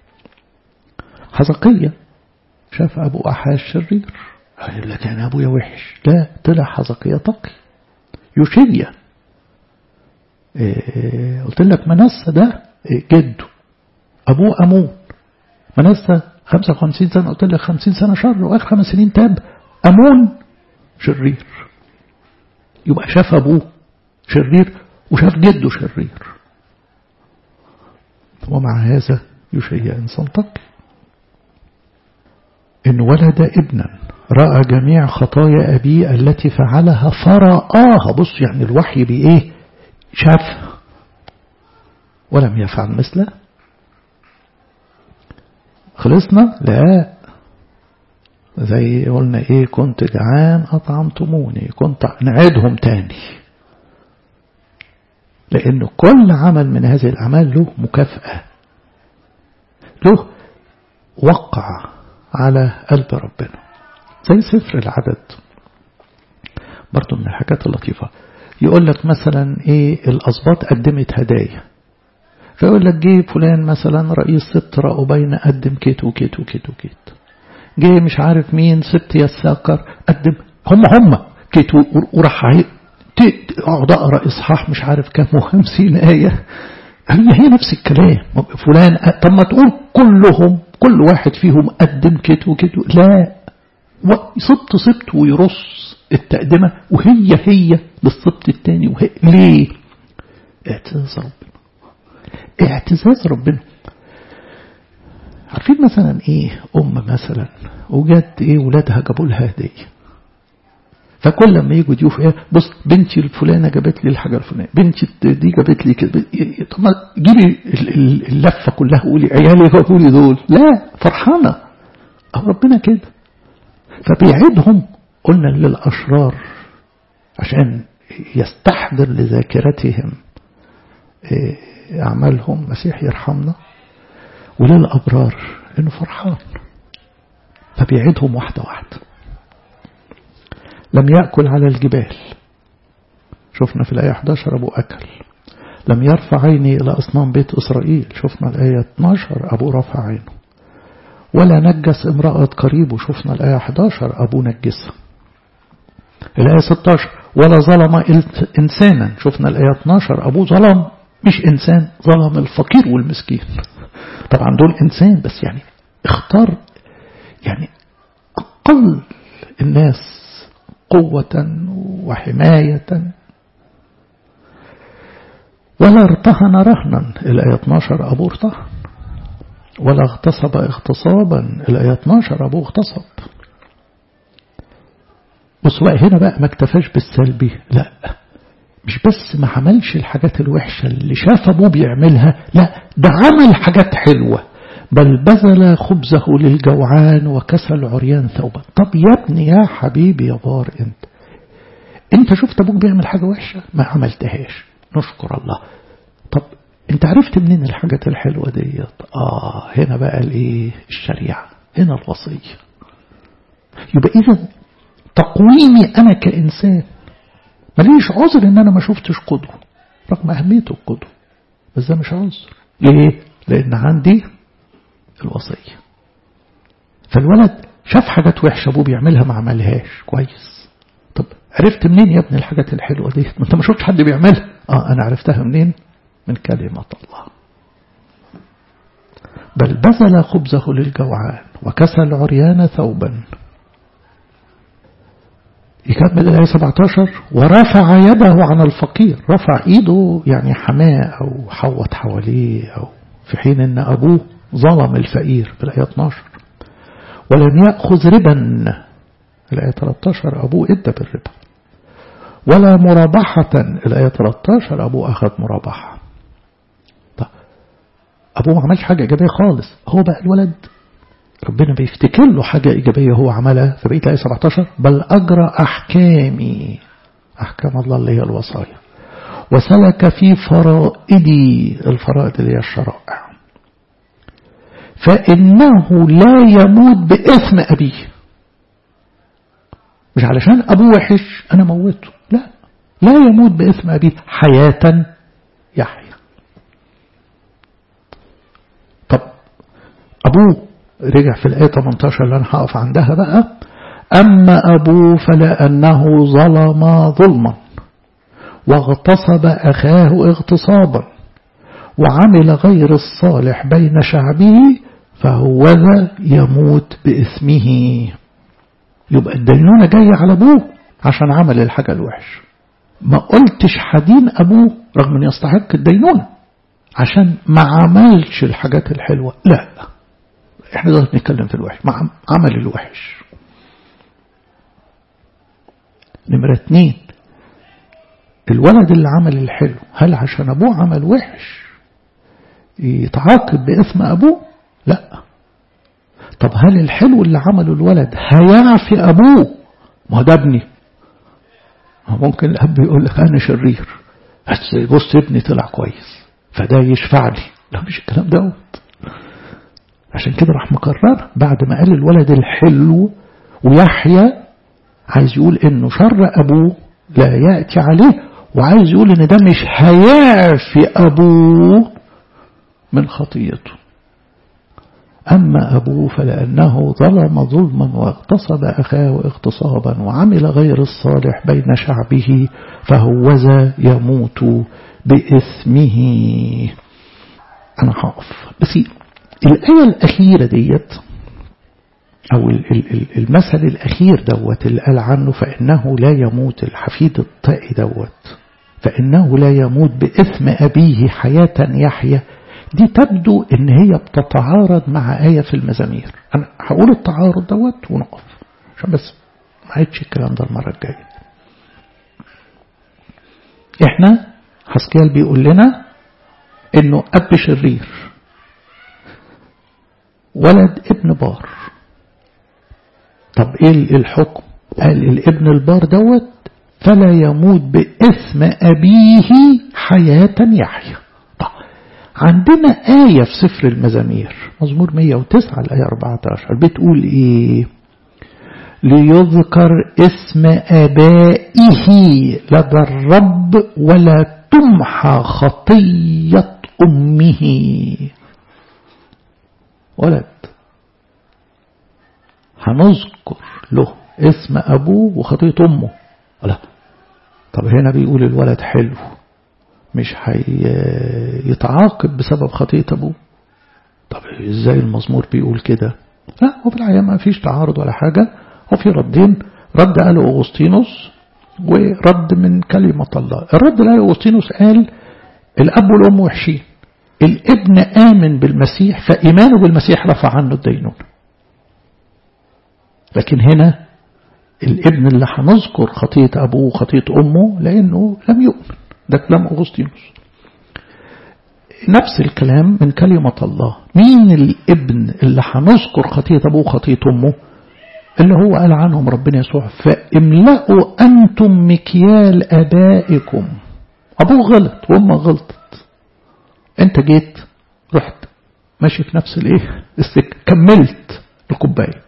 حزقية شاف أبو أحاش شرير يقول لك أنا أبويا وحش لا طلع حزقية تقي يوشيا إيه قلت لك منسى ده إيه جده أبوه أمون منسى 55 سنة قلت لك 50 سنة شر وآخر خمس سنين تاب أمون شرير يبقى شاف أبوه شرير وشاف جده شرير ومع هذا يشيع إنسان تقي إن ولد ابنا رأى جميع خطايا أبيه التي فعلها فرآها بص يعني الوحي بإيه شاف ولم يفعل مثله خلصنا لا زي قلنا ايه كنت جعان اطعمتموني كنت نعيدهم تاني لان كل عمل من هذه الاعمال له مكافأة له وقع على قلب ربنا زي سفر العدد برضو من الحاجات اللطيفة يقول لك مثلا ايه الاسباط قدمت هدايا فيقول لك جه فلان مثلا رئيس سبت رأوبين قدم كيت وكيت وكيت وكيت جه مش عارف مين سبت يساكر قدم هم هم كيت وراح اقعد اقرا اصحاح مش عارف كام وخمسين آية هي هي نفس الكلام فلان طب ما تقول كلهم كل واحد فيهم قدم كيت وكيت لا سبت سبت ويرص التقدمة وهي هي للسبت التاني وهي ليه اعتزاز ربنا اعتزاز ربنا عارفين مثلا ايه ام مثلا وجت ايه ولادها جابوا لها هديه فكل لما يجوا ضيوف ايه بص بنتي الفلانه جابت لي الحاجه الفلانيه بنتي دي جابت لي كده طب ما جيبي اللفه كلها قولي عيالي جابوا لي دول لا فرحانه ربنا كده فبيعيدهم قلنا للاشرار عشان يستحضر لذاكرتهم أعمالهم مسيح يرحمنا وللأبرار إنه فرحان فبيعيدهم واحدة واحدة لم يأكل على الجبال شفنا في الآية 11 أبو أكل لم يرفع عيني إلى أصنام بيت إسرائيل شفنا الآية 12 أبو رفع عينه ولا نجس امرأة قريبه شفنا الآية 11 أبو نجسها الآية 16 ولا ظلم إنسانا شفنا الآية 12 أبوه ظلم مش إنسان ظلم الفقير والمسكين طبعا دول إنسان بس يعني اختار يعني أقل الناس قوة وحماية ولا ارتهن رهنا الآية 12 أبوه ارتهن ولا اغتصب اغتصابا الآية 12 أبوه اغتصب بص بقى هنا بقى ما اكتفاش بالسلبي لا مش بس ما عملش الحاجات الوحشة اللي شاف أبوه بيعملها لا ده عمل حاجات حلوة بل بذل خبزه للجوعان وكسى العريان ثوبا طب يا ابني يا حبيبي يا بار انت انت شفت ابوك بيعمل حاجة وحشة ما عملتهاش نشكر الله طب انت عرفت منين الحاجات الحلوة ديت اه هنا بقى الايه الشريعة هنا الوصية يبقى اذا تقويمي انا كانسان ماليش عذر ان انا ما شفتش قدوة رغم اهمية القدوة بس ده مش عذر ليه لان عندي الوصية فالولد شاف حاجات وحشة ابوه بيعملها ما عملهاش كويس طب عرفت منين يا ابني الحاجات الحلوة دي ما انت ما شفتش حد بيعملها اه انا عرفتها منين من كلمة الله بل بذل خبزه للجوعان وكسى العريان ثوبا يكمل الآية 17 ورفع يده عن الفقير رفع إيده يعني حماه أو حوط حواليه أو في حين أن أبوه ظلم الفقير في الآية 12 ولم يأخذ ربا الآية 13 أبوه إدى بالربا ولا مرابحة الآية 13 أبوه أخذ مرابحة طب أبوه ما عملش حاجة إيجابية خالص هو بقى الولد ربنا بيفتكر له حاجة إيجابية هو عملها في بقية الآية 17 بل أجرى أحكامي أحكام الله اللي هي الوصايا وسلك في فرائدي الفرائد اللي هي الشرائع فإنه لا يموت بإثم أبيه مش علشان أبوه وحش أنا موته لا لا يموت بإثم أبيه حياة يحيى طب أبوه رجع في الآية 18 اللي أنا هقف عندها بقى أما أبوه فلأنه ظلم ظلما واغتصب أخاه اغتصابا وعمل غير الصالح بين شعبه فهوذا يموت باسمه يبقى الدينونة جاية على أبوه عشان عمل الحاجة الوحش ما قلتش حدين أبوه رغم أن يستحق الدينونة عشان ما عملش الحاجات الحلوة لا احنا دلوقتي نتكلم في الوحش مع عمل الوحش نمرة اتنين الولد اللي عمل الحلو هل عشان أبوه عمل وحش يتعاقب باسم أبوه لا طب هل الحلو اللي عمله الولد هيعفي أبوه ما ده ابني ممكن الأب يقول لك أنا شرير بس بص ابني طلع كويس فده يشفع لي لا مش الكلام دوت عشان كده راح مقرر بعد ما قال الولد الحلو ويحيى عايز يقول انه شر ابوه لا يأتي عليه وعايز يقول ان ده مش هيعفي ابوه من خطيته أما أبوه فلأنه ظلم ظلما واغتصب أخاه اغتصابا وعمل غير الصالح بين شعبه فهوذا يموت بإثمه أنا هقف بس الآية الأخيرة ديت أو المثل الأخير دوت اللي قال عنه فإنه لا يموت الحفيد الطائي دوت فإنه لا يموت بإثم أبيه حياة يحيى دي تبدو ان هي بتتعارض مع آية في المزامير انا هقول التعارض دوت ونقف عشان بس ما عيدش الكلام ده المرة الجاية احنا حسكيال بيقول لنا انه اب شرير ولد ابن بار طب ايه الحكم قال الابن البار دوت فلا يموت باسم ابيه حياة يحيى عندنا آية في سفر المزامير مزمور 109 الآية 14 بتقول إيه ليذكر اسم آبائه لدى الرب ولا تمحى خطية أمه ولد هنذكر له اسم أبوه وخطية أمه لا طب هنا بيقول الولد حلو مش هيتعاقب بسبب خطية أبوه طب إزاي المزمور بيقول كده لا هو في الحقيقة ما فيش تعارض ولا حاجة هو في ردين رد قاله أغسطينوس ورد من كلمة الله الرد اللي قاله أغسطينوس قال الأب والأم وحشين الابن آمن بالمسيح فإيمانه بالمسيح رفع عنه الدينون لكن هنا الابن اللي هنذكر خطية أبوه وخطية أمه لأنه لم يؤمن ده كلام أغسطينوس نفس الكلام من كلمة الله مين الابن اللي هنذكر خطية أبوه وخطية أمه اللي هو قال عنهم ربنا يسوع فاملأوا أنتم مكيال أبائكم أبوه غلط وأمه غلطت أنت جيت رحت ماشي في نفس الايه السكة كملت الكوباية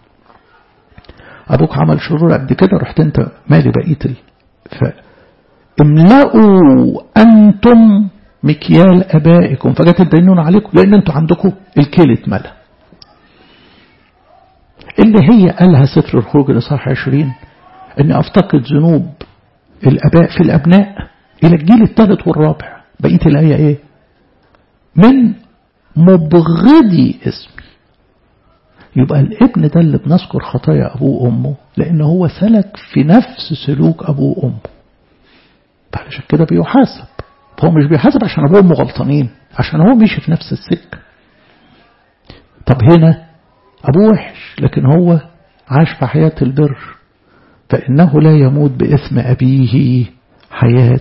أبوك عمل شرور قد كده رحت أنت مالي بقية ال... فاملأوا أنتم مكيال أبائكم فجت الدينون عليكم لأن أنتوا عندكم الكيل اتملى اللي هي قالها سفر الخروج الإصحاح 20 أن أفتقد ذنوب الأباء في الأبناء إلى الجيل الثالث والرابع بقية الآية إيه من مبغضي اسمي يبقى الابن ده اللي بنذكر خطايا أبوه وأمه لأن هو سلك في نفس سلوك أبوه وأمه فعشان كده بيحاسب هو مش بيحاسب عشان أبوه وأمه غلطانين عشان هو مشي في نفس السكة طب هنا أبوه وحش لكن هو عاش في حياة البر فإنه لا يموت بإثم أبيه حياة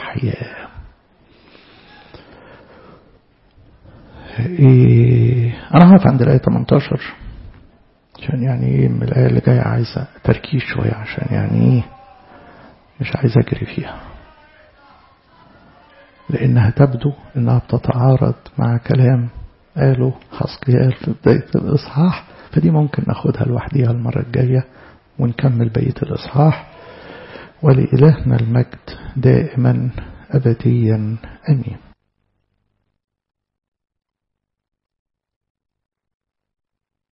يحيا إيه أنا هقف عند الآية 18 عشان يعني إيه من الآية اللي جاية عايزة تركيز شوية عشان يعني إيه مش عايز أجري فيها لأنها تبدو أنها بتتعارض مع كلام قاله حسقيال في بداية الإصحاح فدي ممكن ناخدها لوحديها المرة الجاية ونكمل بقية الإصحاح ولإلهنا المجد دائما أبديا أمين